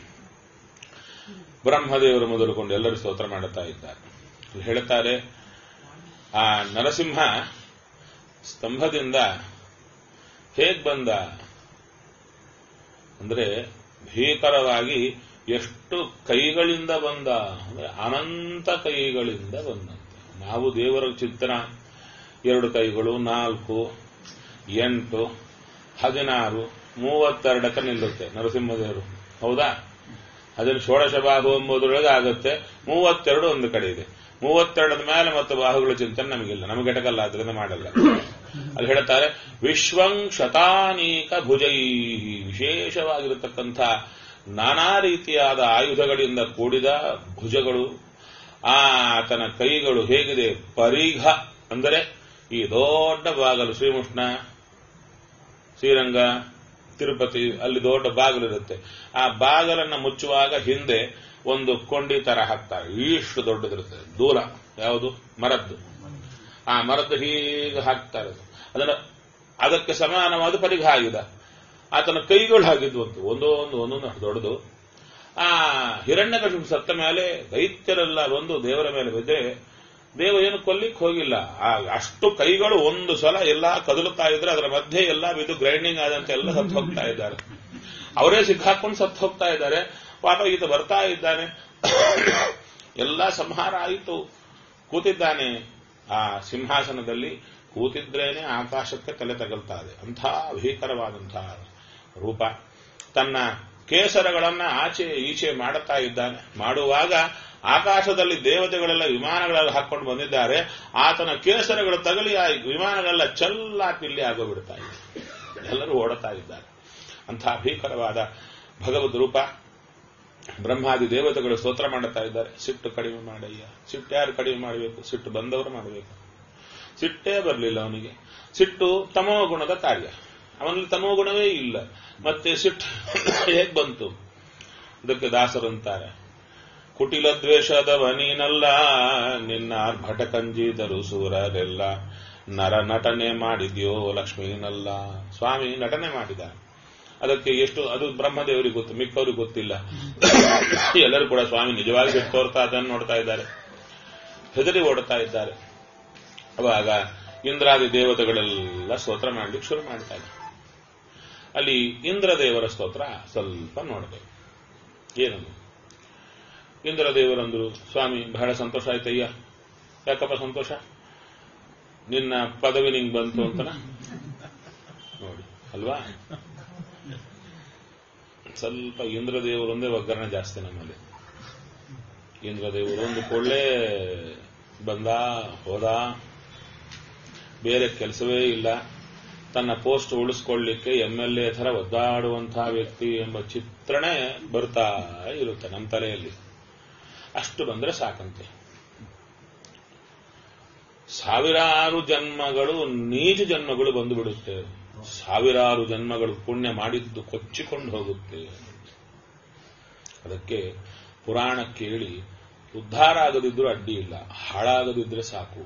ಬ್ರಹ್ಮದೇವರು ಮೊದಲುಕೊಂಡು ಎಲ್ಲರೂ ಸ್ತೋತ್ರ ಮಾಡುತ್ತಾ ಇದ್ದಾರೆ ಅಲ್ಲಿ ಹೇಳ್ತಾರೆ ಆ ನರಸಿಂಹ ಸ್ತಂಭದಿಂದ ಹೇಗ್ ಬಂದ ಅಂದ್ರೆ ಭೀಕರವಾಗಿ ಎಷ್ಟು ಕೈಗಳಿಂದ ಬಂದ ಅಂದ್ರೆ ಅನಂತ ಕೈಗಳಿಂದ ಬಂದಂತೆ ನಾವು ದೇವರ ಚಿತ್ರ ಎರಡು ಕೈಗಳು ನಾಲ್ಕು ಎಂಟು ಹದಿನಾರು ಮೂವತ್ತೆರಡಕ್ಕೆ ನಿಲ್ಲುತ್ತೆ ನರಸಿಂಹದೇವರು ಹೌದಾ ಅದನ್ನು ಷೋಡಶ ಬಾಹು ಎಂಬುದರೊಳಗೆ ಆಗುತ್ತೆ ಮೂವತ್ತೆರಡು ಒಂದು ಕಡೆ ಇದೆ ಮೂವತ್ತೆರಡದ ಮೇಲೆ ಮತ್ತು ಬಾಹುಗಳ ಚಿಂತನೆ ನಮಗಿಲ್ಲ ನಮಗೆ ಘಟಕಲ್ಲ ಅದರಿಂದ ಮಾಡಲ್ಲ ಅಲ್ಲಿ ಹೇಳ್ತಾರೆ ವಿಶ್ವಂ ಶತಾನೀಕ ಭುಜೈ ವಿಶೇಷವಾಗಿರತಕ್ಕಂಥ ನಾನಾ ರೀತಿಯಾದ ಆಯುಧಗಳಿಂದ ಕೂಡಿದ ಭುಜಗಳು ಆ ಆತನ ಕೈಗಳು ಹೇಗಿದೆ ಪರಿಘ ಅಂದರೆ ಈ ದೊಡ್ಡ ಬಾಗಲು ಶ್ರೀಮುಷ್ಣ ಶ್ರೀರಂಗ ತಿರುಪತಿ ಅಲ್ಲಿ ದೊಡ್ಡ ಬಾಗಿಲಿರುತ್ತೆ ಆ ಬಾಗಲನ್ನ ಮುಚ್ಚುವಾಗ ಹಿಂದೆ ಒಂದು ಕೊಂಡಿ ತರ ಹಾಕ್ತಾರೆ ಇಷ್ಟು ದೊಡ್ಡದಿರುತ್ತೆ ದೂರ ಯಾವುದು ಮರದ್ದು ಆ ಮರದ್ದು ಹೀಗೆ ಹಾಕ್ತಾರೆ ಅದನ್ನ ಅದಕ್ಕೆ ಸಮಾನವಾದ ಪರಿಘ ಆಗಿದೆ ಆತನ ಕೈಗಳು ಹಾಗಿದ್ವಂತು ಒಂದೊಂದು ಒಂದೊಂದು ದೊಡ್ಡದು ಆ ಹಿರಣ್ಯಕಶಿಪು ಸತ್ತ ಮೇಲೆ ದೈತ್ಯರೆಲ್ಲ ಒಂದು ದೇವರ ಮೇಲೆ ಬಿದ್ದರೆ ದೇವ ಏನು ಕೊಲ್ಲಿಕ್ ಹೋಗಿಲ್ಲ ಆ ಅಷ್ಟು ಕೈಗಳು ಒಂದು ಸಲ ಎಲ್ಲ ಕದಲುತ್ತಾ ಇದ್ರೆ ಅದರ ಮಧ್ಯೆ ಎಲ್ಲ ಬಿದ್ದು ಗ್ರೈಂಡಿಂಗ್ ಆದಂತೆ ಎಲ್ಲ ಸತ್ತು ಹೋಗ್ತಾ ಇದ್ದಾರೆ ಅವರೇ ಸಿಕ್ಕಾಕೊಂಡು ಸತ್ತು ಹೋಗ್ತಾ ಇದ್ದಾರೆ ಪಾಪ ಈತ ಬರ್ತಾ ಇದ್ದಾನೆ ಎಲ್ಲ ಸಂಹಾರ ಆಯಿತು ಕೂತಿದ್ದಾನೆ ಆ ಸಿಂಹಾಸನದಲ್ಲಿ ಕೂತಿದ್ರೇನೆ ಆಕಾಶಕ್ಕೆ ತಲೆ ತಗಲ್ತಾ ಇದೆ ಅಂಥ ಭೀಕರವಾದಂತಹ ರೂಪ ತನ್ನ ಕೇಸರಗಳನ್ನ ಆಚೆ ಈಚೆ ಮಾಡುತ್ತಾ ಇದ್ದಾನೆ ಮಾಡುವಾಗ ಆಕಾಶದಲ್ಲಿ ದೇವತೆಗಳೆಲ್ಲ ವಿಮಾನಗಳಲ್ಲಿ ಹಾಕೊಂಡು ಬಂದಿದ್ದಾರೆ ಆತನ ಕೇಸರಗಳು ತಗಲಿ ಆ ವಿಮಾನಗಳೆಲ್ಲ ಚೆಲ್ಲಾ ಪಿಲ್ಲಿ ಆಗೋಗ್ಬಿಡ್ತಾ ಇದೆ ಎಲ್ಲರೂ ಓಡುತ್ತಾ ಇದ್ದಾರೆ ಅಂಥ ಭೀಕರವಾದ ಭಗವದ್ ರೂಪ ಬ್ರಹ್ಮಾದಿ ದೇವತೆಗಳು ಸ್ತೋತ್ರ ಮಾಡುತ್ತಾ ಇದ್ದಾರೆ ಸಿಟ್ಟು ಕಡಿಮೆ ಮಾಡಯ್ಯ ಸಿಟ್ಟು ಯಾರು ಕಡಿಮೆ ಮಾಡಬೇಕು ಸಿಟ್ಟು ಬಂದವರು ಮಾಡಬೇಕು ಸಿಟ್ಟೇ ಬರಲಿಲ್ಲ ಅವನಿಗೆ ಸಿಟ್ಟು ತಮೋ ಗುಣದ ಕಾರ್ಯ ಅವನಲ್ಲಿ ತಮೋ ಗುಣವೇ ಇಲ್ಲ ಮತ್ತೆ ಸಿಟ್ಟು ಹೇಗ್ ಬಂತು ಇದಕ್ಕೆ ದಾಸರು ಅಂತಾರೆ ಕುಟಿಲ ದ್ವೇಷದವ ನೀನಲ್ಲ ನಿನ್ನ ಆರ್ಭಟ ಕಂಜಿದರು ಸೂರರೆಲ್ಲ ನರ ನಟನೆ ಮಾಡಿದ್ಯೋ ಲಕ್ಷ್ಮೀನಲ್ಲ ಸ್ವಾಮಿ ನಟನೆ ಮಾಡಿದ ಅದಕ್ಕೆ ಎಷ್ಟು ಅದು ಬ್ರಹ್ಮದೇವರಿಗೆ ಗೊತ್ತು ಮಿಕ್ಕವ್ರಿಗೆ ಗೊತ್ತಿಲ್ಲ ಎಲ್ಲರೂ ಕೂಡ ಸ್ವಾಮಿ ನಿಜವಾಗಿ ಬಿಟ್ಟು ತೋರ್ತಾ ಅದನ್ನು ನೋಡ್ತಾ ಇದ್ದಾರೆ ಹೆದರಿ ಓಡುತ್ತಾ ಇದ್ದಾರೆ ಅವಾಗ ಇಂದ್ರಾದಿ ದೇವತೆಗಳೆಲ್ಲ ಸ್ತೋತ್ರ ಮಾಡ್ಲಿಕ್ಕೆ ಶುರು ಮಾಡ್ತಾರೆ ಅಲ್ಲಿ ಇಂದ್ರದೇವರ ಸ್ತೋತ್ರ ಸ್ವಲ್ಪ ನೋಡಬೇಕು ಏನದು ಇಂದ್ರದೇವರಂದ್ರು ಸ್ವಾಮಿ ಬಹಳ ಸಂತೋಷ ಆಯ್ತಯ್ಯ ಯಾಕಪ್ಪ ಸಂತೋಷ ನಿನ್ನ ಪದವಿ ನಿಂಗೆ ಬಂತು ಅಂತನ ನೋಡಿ ಅಲ್ವಾ ಸ್ವಲ್ಪ ಇಂದ್ರದೇವರೊಂದೇ ಒಗ್ಗರಣೆ ಜಾಸ್ತಿ ನಮ್ಮಲ್ಲಿ ಇಂದ್ರದೇವರು ಒಂದು ಕೊಳ್ಳೆ ಬಂದ ಹೋದ ಬೇರೆ ಕೆಲಸವೇ ಇಲ್ಲ ತನ್ನ ಪೋಸ್ಟ್ ಉಳಿಸ್ಕೊಳ್ಳಿಕ್ಕೆ ಎಂ ಎಲ್ ಎ ತರ ಒದ್ದಾಡುವಂತಹ ವ್ಯಕ್ತಿ ಎಂಬ ಚಿತ್ರಣ ಬರ್ತಾ ಇರುತ್ತೆ ನಮ್ಮ ತಲೆಯಲ್ಲಿ ಅಷ್ಟು ಬಂದ್ರೆ ಸಾಕಂತೆ ಸಾವಿರಾರು ಜನ್ಮಗಳು ನೀಚ ಜನ್ಮಗಳು ಬಂದು ಬಿಡುತ್ತೆ ಸಾವಿರಾರು ಜನ್ಮಗಳು ಪುಣ್ಯ ಮಾಡಿದ್ದು ಕೊಚ್ಚಿಕೊಂಡು ಹೋಗುತ್ತೆ ಅದಕ್ಕೆ ಪುರಾಣ ಕೇಳಿ ಉದ್ಧಾರ ಆಗದಿದ್ರೂ ಅಡ್ಡಿ ಇಲ್ಲ ಹಾಳಾಗದಿದ್ರೆ ಸಾಕು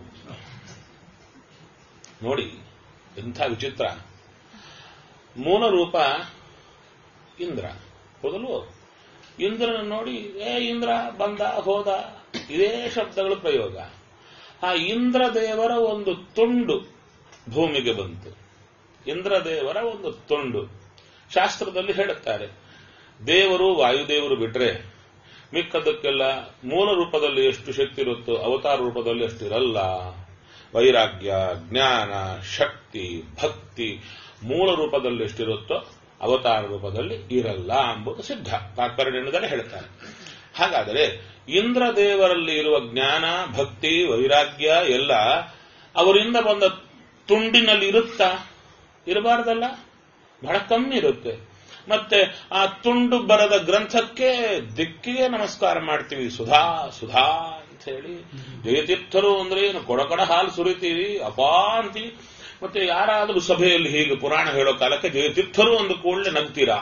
ನೋಡಿ ಎಂಥ ವಿಚಿತ್ರ ಮೂಲ ರೂಪ ಇಂದ್ರ ಹೌದಲ್ವೋ ಇಂದ್ರನ ನೋಡಿ ಏ ಇಂದ್ರ ಬಂದ ಹೋದ ಇದೇ ಶಬ್ದಗಳು ಪ್ರಯೋಗ ಆ ಇಂದ್ರದೇವರ ಒಂದು ತುಂಡು ಭೂಮಿಗೆ ಬಂತು ಇಂದ್ರದೇವರ ಒಂದು ತುಂಡು ಶಾಸ್ತ್ರದಲ್ಲಿ ಹೇಳುತ್ತಾರೆ ದೇವರು ವಾಯುದೇವರು ಬಿಟ್ರೆ ಮಿಕ್ಕದಕ್ಕೆಲ್ಲ ಮೂಲ ರೂಪದಲ್ಲಿ ಎಷ್ಟು ಶಕ್ತಿ ಇರುತ್ತೋ ಅವತಾರ ರೂಪದಲ್ಲಿ ಅಷ್ಟಿರಲ್ಲ ವೈರಾಗ್ಯ ಜ್ಞಾನ ಶಕ್ತಿ ಭಕ್ತಿ ಮೂಲ ರೂಪದಲ್ಲಿ ಎಷ್ಟಿರುತ್ತೋ ಅವತಾರ ರೂಪದಲ್ಲಿ ಇರಲ್ಲ ಎಂಬುದು ಸಿದ್ಧ ತಾತ್ಪರ್ಯದಲ್ಲಿ ಹೇಳ್ತಾರೆ ಹಾಗಾದರೆ ಇಂದ್ರದೇವರಲ್ಲಿ ಇರುವ ಜ್ಞಾನ ಭಕ್ತಿ ವೈರಾಗ್ಯ ಎಲ್ಲ ಅವರಿಂದ ಬಂದ ತುಂಡಿನಲ್ಲಿ ಇರುತ್ತಾ ಇರಬಾರ್ದಲ್ಲ ಬಹಳ ಕಮ್ಮಿ ಇರುತ್ತೆ ಮತ್ತೆ ಆ ತುಂಡು ಬರದ ಗ್ರಂಥಕ್ಕೆ ದಿಕ್ಕಿಗೆ ನಮಸ್ಕಾರ ಮಾಡ್ತೀವಿ ಸುಧಾ ಸುಧಾ ಅಂತ ಹೇಳಿ ಜಯತೀರ್ಥರು ಅಂದ್ರೆ ಏನು ಕೊಡಕಡ ಹಾಲು ಸುರಿತೀವಿ ಅಪಾ ಅಂತೀವಿ ಮತ್ತೆ ಯಾರಾದರೂ ಸಭೆಯಲ್ಲಿ ಹೀಗೆ ಪುರಾಣ ಹೇಳೋ ಕಾಲಕ್ಕೆ ಜಯತೀರ್ಥರು ಒಂದು ಕೂಡಲೇ ನಗ್ತೀರಾ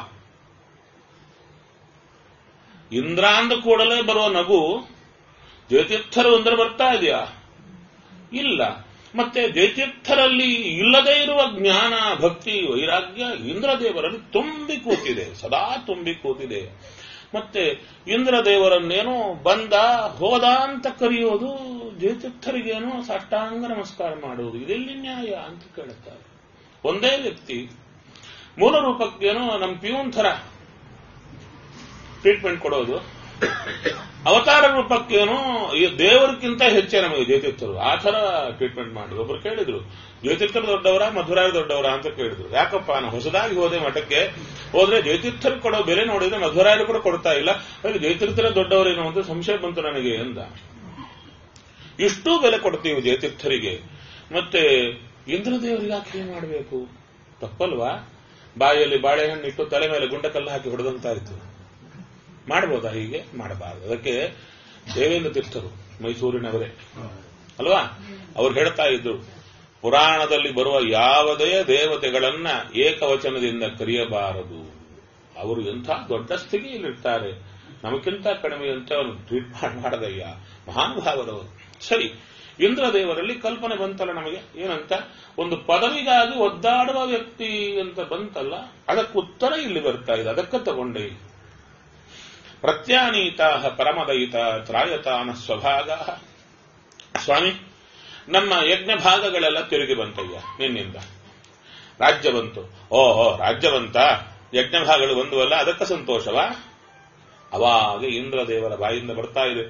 ಇಂದ್ರ ಅಂದ ಕೂಡಲೇ ಬರುವ ನಗು ಜಯತೀರ್ಥರು ಅಂದ್ರೆ ಬರ್ತಾ ಇದೆಯಾ ಇಲ್ಲ ಮತ್ತೆ ಜಯತೀರ್ಥರಲ್ಲಿ ಇಲ್ಲದೇ ಇರುವ ಜ್ಞಾನ ಭಕ್ತಿ ವೈರಾಗ್ಯ ಇಂದ್ರದೇವರಲ್ಲಿ ತುಂಬಿ ಕೂತಿದೆ ಸದಾ ತುಂಬಿ ಕೂತಿದೆ ಮತ್ತೆ ಇಂದ್ರದೇವರನ್ನೇನೋ ಬಂದ ಹೋದ ಅಂತ ಕರೆಯೋದು ಜಯತೀರ್ಥರಿಗೇನೋ ಸಾಷ್ಟಾಂಗ ನಮಸ್ಕಾರ ಮಾಡುವುದು ಇದೆಲ್ಲಿ ನ್ಯಾಯ ಅಂತ ಕೇಳುತ್ತಾರೆ ಒಂದೇ ವ್ಯಕ್ತಿ ಮೂಲ ರೂಪಕ್ಕೇನೋ ನಮ್ಮ ಪಿಯೂನ್ ಥರ ಟ್ರೀಟ್ಮೆಂಟ್ ಕೊಡೋದು ಅವತಾರ ರೂಪಕ್ಕೇನೋ ಈ ದೇವರಿಗಿಂತ ಹೆಚ್ಚೇ ನಮಗೆ ಜಯತೀರ್ಥರು ಆ ಥರ ಟ್ರೀಟ್ಮೆಂಟ್ ಮಾಡಿ ಒಬ್ರು ಕೇಳಿದ್ರು ಜಯತೀರ್ಥರು ದೊಡ್ಡವರ ಮಧುರಾಯ ದೊಡ್ಡವರ ಅಂತ ಕೇಳಿದ್ರು ಯಾಕಪ್ಪ ನಾನು ಹೊಸದಾಗಿ ಹೋದೆ ಮಠಕ್ಕೆ ಹೋದ್ರೆ ಜಯತೀರ್ಥರು ಕೊಡೋ ಬೆಲೆ ನೋಡಿದ್ರೆ ಮಧುರಾಯರು ಕೂಡ ಕೊಡ್ತಾ ಇಲ್ಲ ಅಲ್ಲಿ ಜಯತೀರ್ಥರೇ ದೊಡ್ಡವರೇನೋ ಅಂತ ಸಂಶಯ ಬಂತು ನನಗೆ ಎಂದ ಇಷ್ಟು ಬೆಲೆ ಕೊಡ್ತೀವಿ ಜಯತೀರ್ಥರಿಗೆ ಮತ್ತೆ ಇಂದ್ರದೇವರಿಗೆ ಯಾಕೆ ಮಾಡಬೇಕು ತಪ್ಪಲ್ವಾ ಬಾಯಲ್ಲಿ ಬಾಳೆಹಣ್ಣು ಇಟ್ಟು ತಲೆ ಮೇಲೆ ಗುಂಡಕಲ್ಲು ಹಾಕಿ ಹೊಡೆದಂತಾಯ್ತು ಮಾಡಬಹುದಾ ಹೀಗೆ ಮಾಡಬಾರದು ಅದಕ್ಕೆ ದೇವೇಂದ್ರ ತೀರ್ಥರು ಮೈಸೂರಿನವರೇ ಅಲ್ವಾ ಅವ್ರು ಹೇಳ್ತಾ ಇದ್ರು ಪುರಾಣದಲ್ಲಿ ಬರುವ ಯಾವುದೇ ದೇವತೆಗಳನ್ನ ಏಕವಚನದಿಂದ ಕರೆಯಬಾರದು ಅವರು ಎಂಥ ದೊಡ್ಡ ಸ್ಥಿತಿಯಲ್ಲಿರ್ತಾರೆ ನಮಗಿಂತ ಕಡಿಮೆ ಅಂತ ಅವರು ಟ್ರೀಟ್ ಮಾಡದಯ್ಯ ಮಹಾನುಭಾವರವರು ಸರಿ ಇಂದ್ರದೇವರಲ್ಲಿ ಕಲ್ಪನೆ ಬಂತಲ್ಲ ನಮಗೆ ಏನಂತ ಒಂದು ಪದವಿಗಾಗಿ ಒದ್ದಾಡುವ ವ್ಯಕ್ತಿ ಅಂತ ಬಂತಲ್ಲ ಅದಕ್ಕೆ ಉತ್ತರ ಇಲ್ಲಿ ಬರ್ತಾ ಇದೆ ಅದಕ್ಕೆ ತಗೊಂಡೆ ಪ್ರತ್ಯಾನೀತ ಪರಮದಯಿತ ತ್ರಾಯತಾನ ಸ್ವಭಾಗ ಸ್ವಾಮಿ ನಮ್ಮ ಯಜ್ಞ ಭಾಗಗಳೆಲ್ಲ ತಿರುಗಿ ಬಂತಯ್ಯ ನಿನ್ನಿಂದ ರಾಜ್ಯ ಬಂತು ಓಹೋ ರಾಜ್ಯ ಬಂತ ಯಜ್ಞ ಭಾಗಗಳು ಬಂದುವಲ್ಲ ಅದಕ್ಕೆ ಸಂತೋಷವಾ ಅವಾಗ ಇಂದ್ರದೇವರ ಬಾಯಿಂದ ಬರ್ತಾ ಇದೆ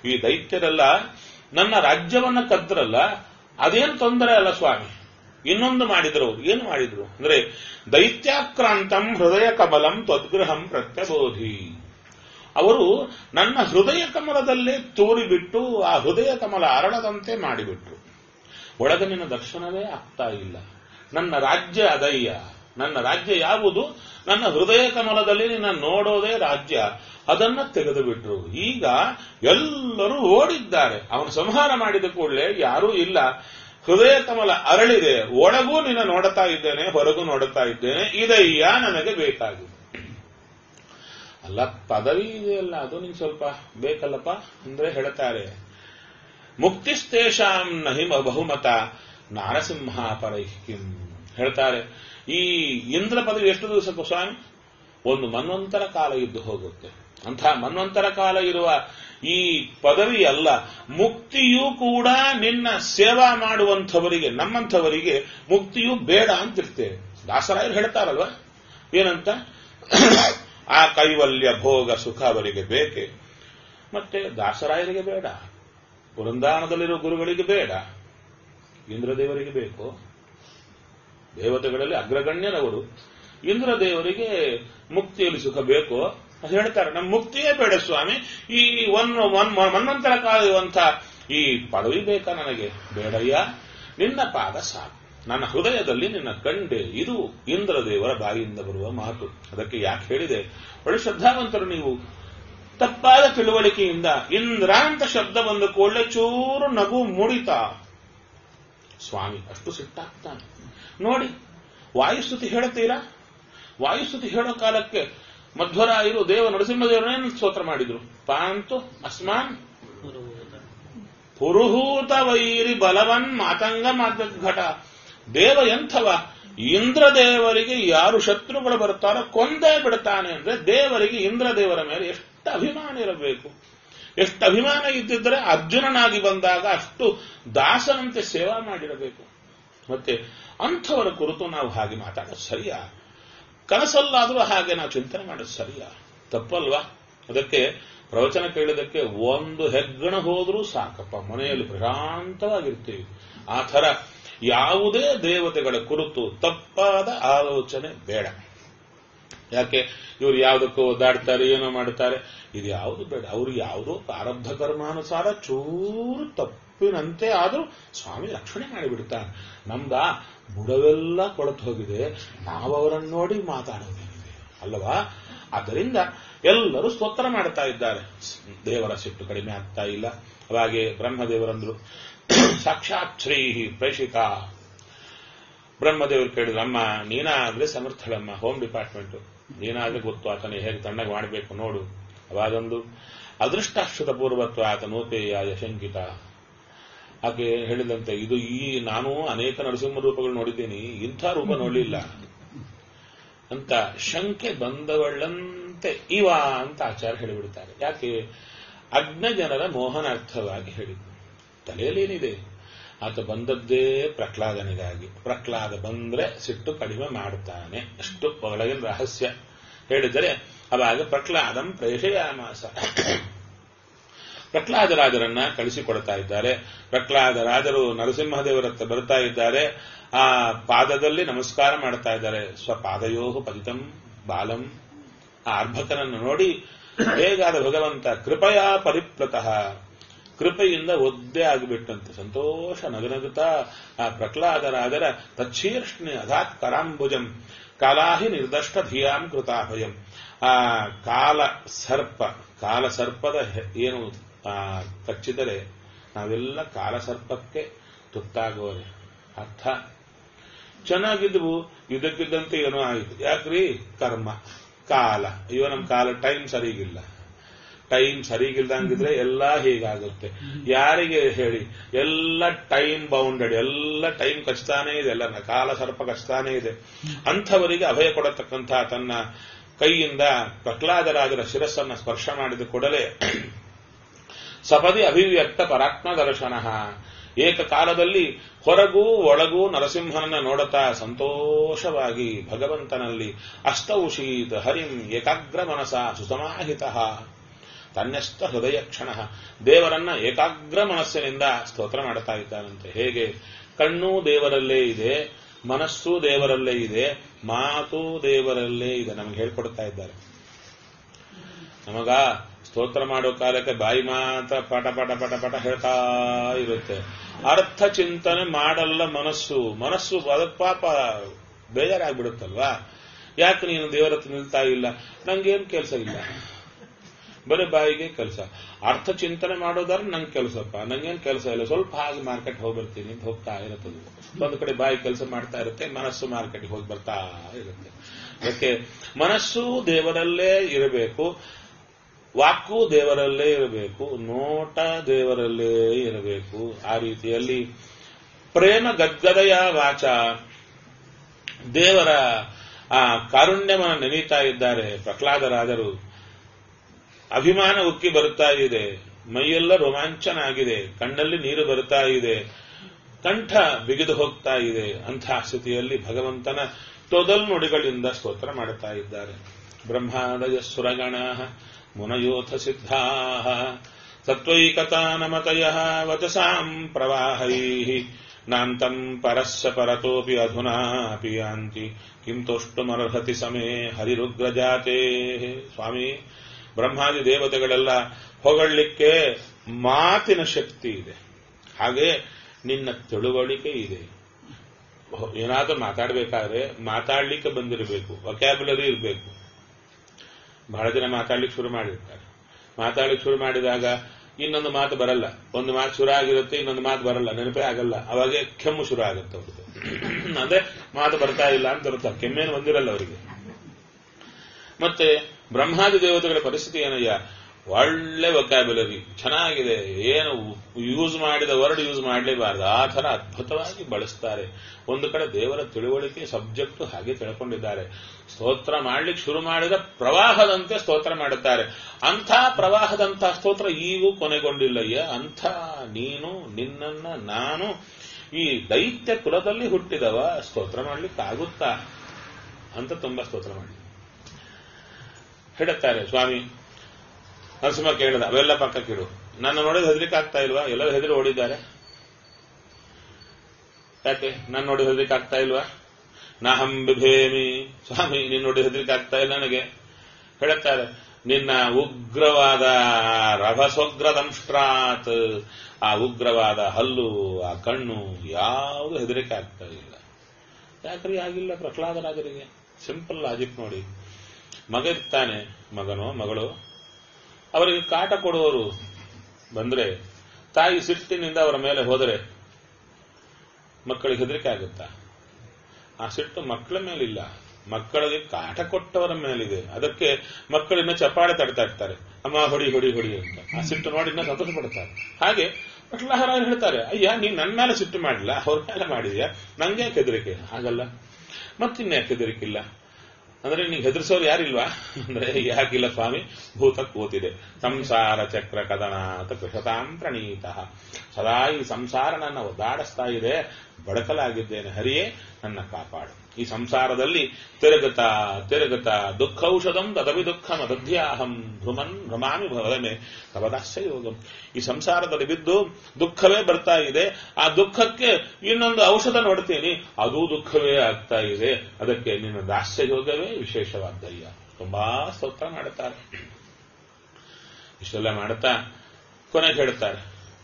ಈ ದೈತ್ಯರೆಲ್ಲ ನನ್ನ ರಾಜ್ಯವನ್ನ ಕದ್ರಲ್ಲ ಅದೇನು ತೊಂದರೆ ಅಲ್ಲ ಸ್ವಾಮಿ ಇನ್ನೊಂದು ಮಾಡಿದ್ರು ಅವ್ರು. ಏನು ಮಾಡಿದ್ರು ಅಂದ್ರೆ ದೈತ್ಯಾಕ್ರಾಂತಂ ಹೃದಯ ಕಮಲಂ ತ್ವದ್ಗೃಹಂ ಪ್ರತ್ಯಬೋಧಿ ಅವರು ನನ್ನ ಹೃದಯ ಕಮಲದಲ್ಲೇ ತೂರಿಬಿಟ್ಟು ಆ ಹೃದಯ ಕಮಲ ಅರಳದಂತೆ ಮಾಡಿಬಿಟ್ರು ಒಳಗನಿನ ದರ್ಶನವೇ ಆಗ್ತಾ ಇಲ್ಲ ನನ್ನ ರಾಜ್ಯ ಅದಯ್ಯ ನನ್ನ ರಾಜ್ಯ ಯಾವುದು ನನ್ನ ಹೃದಯ ಕಮಲದಲ್ಲಿ ನಿನ್ನ ನೋಡೋದೇ ರಾಜ್ಯ ಅದನ್ನ ತೆಗೆದು ಬಿಟ್ರು ಈಗ ಎಲ್ಲರೂ ಓಡಿದ್ದಾರೆ ಅವನು ಸಂಹಾರ ಮಾಡಿದ ಕೂಡಲೇ ಯಾರೂ ಇಲ್ಲ ಹೃದಯ ಕಮಲ ಅರಳಿದೆ ಒಳಗೂ ನಿನ್ನ ನೋಡುತ್ತಾ ಇದ್ದೇನೆ ಹೊರಗೂ ನೋಡುತ್ತಾ ಇದ್ದೇನೆ ಇದಯ್ಯ ನನಗೆ ಬೇಕಾಗಿದೆ ಅಲ್ಲ ಪದವಿ ಇದೆಯಲ್ಲ ಅದು ನಿಂಗೆ ಸ್ವಲ್ಪ ಬೇಕಲ್ಲಪ್ಪ ಅಂದ್ರೆ ಹೇಳ್ತಾರೆ ಮುಕ್ತಿಸ್ತೇಷಾಂ ನಹಿ ಬಹುಮತ ನಾರಸಿಂಹ ಪರೈಕಿಂ ಹೇಳ್ತಾರೆ ಈ ಇಂದ್ರ ಪದವಿ ಎಷ್ಟು ದಿವಸಕ್ಕೂ ಸ್ವಾಮಿ ಒಂದು ಮನ್ವಂತರ ಕಾಲ ಇದ್ದು ಹೋಗುತ್ತೆ ಅಂಥ ಮನ್ವಂತರ ಕಾಲ ಇರುವ ಈ ಪದವಿ ಅಲ್ಲ ಮುಕ್ತಿಯೂ ಕೂಡ ನಿನ್ನ ಸೇವಾ ಮಾಡುವಂಥವರಿಗೆ ನಮ್ಮಂಥವರಿಗೆ ಮುಕ್ತಿಯೂ ಬೇಡ ಅಂತಿರ್ತೇವೆ ದಾಸರಾಯರು ಹೇಳ್ತಾರಲ್ವಾ ಏನಂತ ಆ ಕೈವಲ್ಯ ಭೋಗ ಸುಖ ಅವರಿಗೆ ಬೇಕೆ ಮತ್ತೆ ದಾಸರಾಯರಿಗೆ ಬೇಡ ವೃಂದಾವನದಲ್ಲಿರುವ ಗುರುಗಳಿಗೆ ಬೇಡ ಇಂದ್ರದೇವರಿಗೆ ಬೇಕು ದೇವತೆಗಳಲ್ಲಿ ಅಗ್ರಗಣ್ಯರವರು ಇಂದ್ರದೇವರಿಗೆ ಮುಕ್ತಿಯಲ್ಲಿ ಸುಖ ಬೇಕು ಅದು ಹೇಳ್ತಾರೆ ನಮ್ಮ ಮುಕ್ತಿಯೇ ಬೇಡ ಸ್ವಾಮಿ ಈ ಒನ್ ಒನ್ ಮನ್ವಂತರ ಕಾಯುವಂಥ ಈ ಪದವಿ ಬೇಕಾ ನನಗೆ ಬೇಡಯ್ಯ ನಿನ್ನ ಪಾದ ಸಾಕು ನನ್ನ ಹೃದಯದಲ್ಲಿ ನಿನ್ನ ಕಂಡೆ ಇದು ಇಂದ್ರದೇವರ ಬಾಯಿಯಿಂದ ಬರುವ ಮಾತು ಅದಕ್ಕೆ ಯಾಕೆ ಹೇಳಿದೆ ಒಳ್ಳೆ ಶ್ರದ್ಧಾವಂತರು ನೀವು ತಪ್ಪಾದ ತಿಳುವಳಿಕೆಯಿಂದ ಇಂದ್ರ ಅಂತ ಶಬ್ದ ಬಂದ ಕೂಡಲೇ ಚೂರು ನಗು ಮುಡಿತ ಸ್ವಾಮಿ ಅಷ್ಟು ಸಿಟ್ಟಾಗ್ತಾನೆ ನೋಡಿ ವಾಯುಸ್ತುತಿ ಹೇಳುತ್ತೀರಾ ವಾಯುಸ್ತುತಿ ಹೇಳೋ ಕಾಲಕ್ಕೆ ಮಧ್ವರಾಯರು ದೇವ ನರಸಿಂಹದೇವರನ್ನೇ ಸ್ತೋತ್ರ ಮಾಡಿದ್ರು ಪಾಂತು ಅಸ್ಮಾನ್ ಪುರುಹೂತ ವೈರಿ ಬಲವನ್ ಮಾತಂಗ ಘಟ ದೇವ ಎಂಥವ ಇಂದ್ರದೇವರಿಗೆ ಯಾರು ಶತ್ರುಗಳು ಬರ್ತಾರೋ ಕೊಂದೇ ಬಿಡ್ತಾನೆ ಅಂದ್ರೆ ದೇವರಿಗೆ ಇಂದ್ರದೇವರ ಮೇಲೆ ಎಷ್ಟು ಅಭಿಮಾನ ಇರಬೇಕು ಎಷ್ಟು ಅಭಿಮಾನ ಇದ್ದಿದ್ರೆ ಅರ್ಜುನನಾಗಿ ಬಂದಾಗ ಅಷ್ಟು ದಾಸನಂತೆ ಸೇವಾ ಮಾಡಿರಬೇಕು ಮತ್ತೆ ಅಂಥವರ ಕುರಿತು ನಾವು ಹಾಗೆ ಮಾತಾಡೋದು ಸರಿಯಾ ಕನಸಲ್ಲಾದರೂ ಹಾಗೆ ನಾವು ಚಿಂತನೆ ಮಾಡೋದು ಸರಿಯಾ ತಪ್ಪಲ್ವಾ ಅದಕ್ಕೆ ಪ್ರವಚನ ಕೇಳಿದಕ್ಕೆ ಒಂದು ಹೆಗ್ಗಣ ಹೋದ್ರೂ ಸಾಕಪ್ಪ ಮನೆಯಲ್ಲಿ ಪ್ರಶಾಂತವಾಗಿರ್ತೀವಿ ಆ ಥರ ಯಾವುದೇ ದೇವತೆಗಳ ಕುರಿತು ತಪ್ಪಾದ ಆಲೋಚನೆ ಬೇಡ ಯಾಕೆ ಇವರು ಯಾವುದಕ್ಕೂ ಒದ್ದಾಡ್ತಾರೆ ಏನೋ ಮಾಡ್ತಾರೆ ಇದು ಯಾವುದು ಬೇಡ ಅವ್ರಿಗೆ ಯಾವುದೋ ಪ್ರಾರಬ್ಧ ಕರ್ಮಾನುಸಾರ ಚೂರು ತಪ್ಪಿನಂತೆ ಆದರೂ ಸ್ವಾಮಿ ರಕ್ಷಣೆ ಮಾಡಿಬಿಡ್ತಾನೆ ನಮ್ದ ಬುಡವೆಲ್ಲ ಕೊಳತು ಹೋಗಿದೆ ನಾವು ಅವರನ್ನು ನೋಡಿ ಮಾತಾಡೋದೇನಿದೆ ಅಲ್ಲವಾ ಆದ್ದರಿಂದ ಎಲ್ಲರೂ ಸ್ತೋತ್ರ ಮಾಡ್ತಾ ಇದ್ದಾರೆ ದೇವರ ಸಿಟ್ಟು ಕಡಿಮೆ ಆಗ್ತಾ ಇಲ್ಲ ಅವಾಗೆ ಬ್ರಹ್ಮದೇವರಂದ್ರು ಸಾಕ್ಷಾತ್ ಶ್ರೀ ಪ್ರೇಷಿಕ ಬ್ರಹ್ಮದೇವರು ಕೇಳಿದ್ರು ಅಮ್ಮ ನೀನಾದ್ರೆ ಸಮರ್ಥಳಮ್ಮ ಹೋಮ್ ಡಿಪಾರ್ಟ್ಮೆಂಟ್ ನೀನಾದ್ರೆ ಗೊತ್ತು ಆತನ ಹೇಗೆ ತಣ್ಣಗೆ ಮಾಡಬೇಕು ನೋಡು ಅವಾಗೊಂದು ಅದೃಷ್ಟಾಶ್ವತ ಪೂರ್ವತ್ವ ಆತ ನೋಪೇಯ ಯಶಂಕಿತ ಆಕೆ ಹೇಳಿದಂತೆ ಇದು ಈ ನಾನು ಅನೇಕ ನರಸಿಂಹ ರೂಪಗಳು ನೋಡಿದ್ದೀನಿ ಇಂಥ ರೂಪ ನೋಡಲಿಲ್ಲ ಅಂತ ಶಂಕೆ ಬಂದವಳ್ಳಂತೆ ಇವ ಅಂತ ಆಚಾರ್ಯ ಹೇಳಿಬಿಡ್ತಾರೆ ಯಾಕೆ ಅಜ್ಞ ಜನರ ಮೋಹನಾರ್ಥವಾಗಿ ಹೇಳಿದ್ದು ತಲೆಯಲ್ಲೇನಿದೆ ಆತ ಬಂದದ್ದೇ ಪ್ರಹ್ಲಾದನಿಗಾಗಿ ಪ್ರಹ್ಲಾದ ಬಂದ್ರೆ ಸಿಟ್ಟು ಕಡಿಮೆ ಮಾಡುತ್ತಾನೆ ಅಷ್ಟು ಒಳಗಿನ ರಹಸ್ಯ ಹೇಳಿದರೆ ಅವಾಗ ಪ್ರಹ್ಲಾದಂ ಪ್ರೇಷಯಾಮಾಸ ಪ್ರಹ್ಲಾದರಾಜರನ್ನ ಕಳಿಸಿಕೊಡ್ತಾ ಇದ್ದಾರೆ ಪ್ರಹ್ಲಾದರಾಜರು ನರಸಿಂಹದೇವರ ಹತ್ರ ಬರ್ತಾ ಇದ್ದಾರೆ ಆ ಪಾದದಲ್ಲಿ ನಮಸ್ಕಾರ ಮಾಡ್ತಾ ಇದ್ದಾರೆ ಸ್ವಪಾದಯೋ ಪತಿತಂ ಬಾಲಂ ಆ ಅರ್ಭಕನನ್ನು ನೋಡಿ ಹೇಗಾದ ಭಗವಂತ ಕೃಪಯಾ ಪರಿಪ್ಲತಃ ಕೃಪೆಯಿಂದ ಒದ್ದೆ ಆಗಿಬಿಟ್ಟಂತೆ ಸಂತೋಷ ನಗನಗುತ್ತಾ ಆ ಪ್ರಹ್ಲಾದರಾದರ ತಚ್ಛೀರ್ಷ್ಣಿ ಅಧಾತ್ ಕರಾಂಬುಜಂ ಕಾಲಾಹಿ ನಿರ್ದಷ್ಟ ಧಿಯಾಂ ಕೃತಾಭಯಂ ಆ ಕಾಲ ಸರ್ಪ ಕಾಲ ಸರ್ಪದ ಏನು ಕಚ್ಚಿದರೆ ನಾವೆಲ್ಲ ಕಾಲ ಸರ್ಪಕ್ಕೆ ತುತ್ತಾಗೋರೆ ಅರ್ಥ ಚೆನ್ನಾಗಿದ್ವು ಇದಕ್ಕಿದ್ದಂತೆ ಏನೋ ಆಯಿತು ಯಾಕ್ರಿ ಕರ್ಮ ಕಾಲ ಇವ ನಮ್ಮ ಕಾಲ ಟೈಮ್ ಸರಿಗಿಲ್ಲ ಟೈಮ್ ಸರಿಗಿಲ್ದಂಗಿದ್ರೆ ಎಲ್ಲ ಹೀಗಾಗುತ್ತೆ ಯಾರಿಗೆ ಹೇಳಿ ಎಲ್ಲ ಟೈಮ್ ಬೌಂಡೆಡ್ ಎಲ್ಲ ಟೈಮ್ ಕಚ್ತಾನೇ ಇದೆ ಎಲ್ಲ ಕಾಲ ಸರ್ಪ ಕಚ್ತಾನೇ ಇದೆ ಅಂಥವರಿಗೆ ಅಭಯ ಕೊಡತಕ್ಕಂಥ ತನ್ನ ಕೈಯಿಂದ ಪ್ರಹ್ಲಾದರಾಜರ ಶಿರಸ್ಸನ್ನ ಸ್ಪರ್ಶ ಮಾಡಿದ ಕೂಡಲೇ ಸಪದಿ ಅಭಿವ್ಯಕ್ತ ಪರಾತ್ಮ ದರ್ಶನ ಏಕಕಾಲದಲ್ಲಿ ಹೊರಗೂ ಒಳಗೂ ನರಸಿಂಹನನ್ನ ನೋಡುತ್ತಾ ಸಂತೋಷವಾಗಿ ಭಗವಂತನಲ್ಲಿ ಅಷ್ಟೌಷೀತ್ ಹರಿಂ ಏಕಾಗ್ರ ಮನಸ ಸುಸಮಾಹಿತ ತನ್ನೆಸ್ತ ಹೃದಯ ಕ್ಷಣ ದೇವರನ್ನ ಏಕಾಗ್ರ ಮನಸ್ಸಿನಿಂದ ಸ್ತೋತ್ರ ಮಾಡ್ತಾ ಇದ್ದಾನಂತೆ ಹೇಗೆ ಕಣ್ಣು ದೇವರಲ್ಲೇ ಇದೆ ಮನಸ್ಸು ದೇವರಲ್ಲೇ ಇದೆ ಮಾತು ದೇವರಲ್ಲೇ ಇದೆ ನಮಗೆ ಹೇಳ್ಕೊಡ್ತಾ ಇದ್ದಾರೆ ನಮಗ ಸ್ತೋತ್ರ ಮಾಡೋ ಕಾಲಕ್ಕೆ ಬಾಯಿ ಮಾತ್ರ ಪಟ ಪಟ ಪಟ ಪಟ ಹೇಳ್ತಾ ಇರುತ್ತೆ ಅರ್ಥ ಚಿಂತನೆ ಮಾಡಲ್ಲ ಮನಸ್ಸು ಮನಸ್ಸು ಅದಕ್ಕೆ ಪಾಪ ಬೇಜಾರಾಗ್ಬಿಡುತ್ತಲ್ವಾ ಯಾಕೆ ನೀನು ದೇವರ ಹತ್ರ ನಿಲ್ತಾ ಇಲ್ಲ ನಂಗೇನ್ ಕೆಲಸ ಇಲ್ಲ ಬರೀ ಬಾಯಿಗೆ ಕೆಲಸ ಅರ್ಥ ಚಿಂತನೆ ಮಾಡೋದಾದ್ರೆ ನಂಗೆ ಕೆಲಸಪ್ಪ ನಂಗೇನ್ ಕೆಲಸ ಇಲ್ಲ ಸ್ವಲ್ಪ ಹಾಗೆ ಮಾರ್ಕೆಟ್ ಹೋಗಿ ಬರ್ತೀನಿ ಅಂತ ಹೋಗ್ತಾ ಇರುತ್ತದೆ ಒಂದು ಕಡೆ ಬಾಯಿ ಕೆಲಸ ಮಾಡ್ತಾ ಇರುತ್ತೆ ಮನಸ್ಸು ಮಾರ್ಕೆಟ್ಗೆ ಹೋಗಿ ಬರ್ತಾ ಇರುತ್ತೆ ಅದಕ್ಕೆ ಮನಸ್ಸು ದೇವರಲ್ಲೇ ಇರಬೇಕು ವಾಕು ದೇವರಲ್ಲೇ ಇರಬೇಕು ನೋಟ ದೇವರಲ್ಲೇ ಇರಬೇಕು ಆ ರೀತಿಯಲ್ಲಿ ಪ್ರೇಮ ಗದ್ಗದಯ ವಾಚ ದೇವರ ಆ ಕಾರುಣ್ಯವನ್ನು ನೆನೀತಾ ಇದ್ದಾರೆ ಪ್ರಹ್ಲಾದರಾದರು ಅಭಿಮಾನ ಉಕ್ಕಿ ಬರುತ್ತಾ ಇದೆ ಮೈಯೆಲ್ಲ ರೋಮಾಂಚನ ಆಗಿದೆ ಕಣ್ಣಲ್ಲಿ ನೀರು ಬರ್ತಾ ಇದೆ ಕಂಠ ಬಿಗಿದು ಹೋಗ್ತಾ ಇದೆ ಅಂಥ ಸ್ಥಿತಿಯಲ್ಲಿ ಭಗವಂತನ ತೊದಲ್ ನುಡಿಗಳಿಂದ ಸ್ತೋತ್ರ ಮಾಡುತ್ತಾ ಇದ್ದಾರೆ ಬ್ರಹ್ಮಾದಯ ಸುರಗಣ ಮುನಯೋಥ ಸಿದ್ಧಾ ಸತ್ವೈಕತಾನಮತಯ ವಚಸಾಂ ಪ್ರವಾಹೈ ನಾಂತಂ ಪರಸ್ಸ ಪರತೋಪಿ ಅಧುನಾಪಿ ಯಾಂತಿ ಕಿಂ ತೋಷ್ಟುಮರ್ಹತಿ ಸಮೇ ಹರಿರುಗ್ರಜಾತೆ ಸ್ವಾಮಿ ಬ್ರಹ್ಮಾದಿ ದೇವತೆಗಳೆಲ್ಲ ಹೊಗಳಲಿಕ್ಕೆ ಮಾತಿನ ಶಕ್ತಿ ಇದೆ ಹಾಗೆ ನಿನ್ನ ತಿಳುವಳಿಕೆ ಇದೆ ಏನಾದ್ರೂ ಮಾತಾಡಬೇಕಾದ್ರೆ ಮಾತಾಡ್ಲಿಕ್ಕೆ ಬಂದಿರಬೇಕು ವೊಕ್ಯಾಬುಲರಿ ಇರಬೇಕು ಬಹಳ ಜನ ಮಾತಾಡ್ಲಿಕ್ಕೆ ಶುರು ಮಾಡಿರ್ತಾರೆ ಮಾತಾಡ್ಲಿಕ್ಕೆ ಶುರು ಮಾಡಿದಾಗ ಇನ್ನೊಂದು ಮಾತು ಬರಲ್ಲ ಒಂದು ಮಾತು ಶುರು ಆಗಿರುತ್ತೆ ಇನ್ನೊಂದು ಮಾತು ಬರಲ್ಲ ನೆನಪೇ ಆಗಲ್ಲ ಅವಾಗೆ ಕೆಮ್ಮು ಶುರು ಆಗುತ್ತೆ ಅವ್ರಿಗೆ ಅಂದ್ರೆ ಮಾತು ಬರ್ತಾ ಇಲ್ಲ ಅಂತ ಇರುತ್ತೆ ಕೆಮ್ಮೇನು ಬಂದಿರಲ್ಲ ಅವರಿಗೆ ಮತ್ತೆ ಬ್ರಹ್ಮಾದಿ ದೇವತೆಗಳ ಪರಿಸ್ಥಿತಿ ಏನಯ್ಯ ಒಳ್ಳೆ ವೊಕ್ಯಾಬುಲರಿ ಚೆನ್ನಾಗಿದೆ ಏನು ಯೂಸ್ ಮಾಡಿದ ವರ್ಡ್ ಯೂಸ್ ಮಾಡಲೇಬಾರದು ಆ ಥರ ಅದ್ಭುತವಾಗಿ ಬಳಸ್ತಾರೆ ಒಂದು ಕಡೆ ದೇವರ ತಿಳುವಳಿಕೆ ಸಬ್ಜೆಕ್ಟ್ ಹಾಗೆ ತಿಳ್ಕೊಂಡಿದ್ದಾರೆ ಸ್ತೋತ್ರ ಮಾಡ್ಲಿಕ್ಕೆ ಶುರು ಮಾಡಿದ ಪ್ರವಾಹದಂತೆ ಸ್ತೋತ್ರ ಮಾಡುತ್ತಾರೆ ಅಂಥ ಪ್ರವಾಹದಂಥ ಸ್ತೋತ್ರ ಈಗೂ ಕೊನೆಗೊಂಡಿಲ್ಲಯ್ಯ ಅಂಥ ನೀನು ನಿನ್ನನ್ನ ನಾನು ಈ ದೈತ್ಯ ಕುಲದಲ್ಲಿ ಹುಟ್ಟಿದವ ಸ್ತೋತ್ರ ಮಾಡ್ಲಿಕ್ಕೆ ಆಗುತ್ತಾ ಅಂತ ತುಂಬಾ ಸ್ತೋತ್ರ ಮಾಡಿ ಹೇಳುತ್ತಾರೆ ಸ್ವಾಮಿ ನರಸಿಂಹ ಕೇಳಿದ ಅವೆಲ್ಲ ಪಕ್ಕಕ್ಕಿಡು ನನ್ನ ನೋಡಿದ ಹೆದರಿಕೆ ಆಗ್ತಾ ಇಲ್ವಾ ಎಲ್ಲರೂ ಹೆದರಿ ಓಡಿದ್ದಾರೆ ಯಾಕೆ ನಾನು ನೋಡಿ ಹೆದರಿಕೆ ಆಗ್ತಾ ಇಲ್ವಾ ನಾಹಂ ಬಿಭೇಮಿ ಸ್ವಾಮಿ ನೀನು ನೋಡಿ ಹೆದರಿಕೆ ಆಗ್ತಾ ಇಲ್ಲ ನನಗೆ ಹೇಳುತ್ತಾರೆ ನಿನ್ನ ಉಗ್ರವಾದ ರಭಸೋಗ್ರದಂಷ್ಟ್ರಾತ್ ಆ ಉಗ್ರವಾದ ಹಲ್ಲು ಆ ಕಣ್ಣು ಯಾವುದು ಹೆದರಿಕೆ ಆಗ್ತಾ ಇಲ್ಲ ಯಾಕ್ರಿ ಆಗಿಲ್ಲ ಪ್ರಹ್ಲಾದರಾಜರಿಗೆ ಸಿಂಪಲ್ ಲಾಜಿಕ್ ನೋಡಿ ಮಗ ಇರ್ತಾನೆ ಮಗನೋ ಮಗಳು ಅವರಿಗೆ ಕಾಟ ಕೊಡುವವರು ಬಂದ್ರೆ ತಾಯಿ ಸಿಟ್ಟಿನಿಂದ ಅವರ ಮೇಲೆ ಹೋದರೆ ಮಕ್ಕಳಿಗೆ ಹೆದರಿಕೆ ಆಗುತ್ತಾ ಆ ಸಿಟ್ಟು ಮಕ್ಕಳ ಮೇಲಿಲ್ಲ ಮಕ್ಕಳಿಗೆ ಕಾಟ ಕೊಟ್ಟವರ ಮೇಲಿದೆ ಅದಕ್ಕೆ ಮಕ್ಕಳಿನ್ನ ಚಪ್ಪಾಳೆ ತಡ್ತಾ ಇರ್ತಾರೆ ಅಮ್ಮ ಹೊಡಿ ಹೊಡಿ ಹೊಡಿ ಅಂತ ಆ ಸಿಟ್ಟು ನೋಡಿ ಇನ್ನ ಸಂತೋಷ ಪಡ್ತಾರೆ ಹಾಗೆ ಪ್ರಹ್ಲಾದ ಹೇಳ್ತಾರೆ ಅಯ್ಯ ನೀನ್ ನನ್ನ ಮೇಲೆ ಸಿಟ್ಟು ಮಾಡಿಲ್ಲ ಅವ್ರ ಮೇಲೆ ಮಾಡಿದ್ಯಾ ನಂಗೆ ಹೆದರಿಕೆ ಹಾಗಲ್ಲ ಮತ್ತಿನ್ಯಾಕೆ ಹೆದರಿಕಿಲ್ಲ ಅಂದ್ರೆ ನೀವು ಹೆದರ್ಸೋರು ಯಾರಿಲ್ವಾ ಅಂದ್ರೆ ಯಾಕಿಲ್ಲ ಸ್ವಾಮಿ ಭೂತ ಕೂತಿದೆ ಸಂಸಾರ ಚಕ್ರ ಕದನಾಥ ಕೃಷತಾಂ ಪ್ರಣೀತ ಸದಾ ಈ ಸಂಸಾರ ನನ್ನ ಒದ್ದಾಡಿಸ್ತಾ ಇದೆ ಬಡಕಲಾಗಿದ್ದೇನೆ ಹರಿಯೇ ನನ್ನ ಕಾಪಾಡು ಈ ಸಂಸಾರದಲ್ಲಿ ತಿರುಗುತ್ತಾ ತಿರುಗುತ್ತಾ ದುಃಖೌಷಧಂ ತದವಿ ದುಃಖಂ ಅದಧ್ಯಾಹಂ ಭ್ರಮನ್ ಭ್ರಮಾಮಿ ಭವದಮೆ ತವದಾಸ್ಯ ಯೋಗಂ ಈ ಸಂಸಾರದಲ್ಲಿ ಬಿದ್ದು ದುಃಖವೇ ಬರ್ತಾ ಇದೆ ಆ ದುಃಖಕ್ಕೆ ಇನ್ನೊಂದು ಔಷಧ ನೋಡ್ತೀನಿ ಅದೂ ದುಃಖವೇ ಆಗ್ತಾ ಇದೆ ಅದಕ್ಕೆ ನಿನ್ನ ದಾಸ್ಯ ಯೋಗವೇ ವಿಶೇಷವಾದ್ದಯ್ಯ ತುಂಬಾ ಸ್ತೋತ್ರ ಮಾಡುತ್ತಾರೆ ಇಷ್ಟೆಲ್ಲ ಮಾಡುತ್ತಾ ಕೊನೆಗೆ ಹೇಳ್ತಾರೆ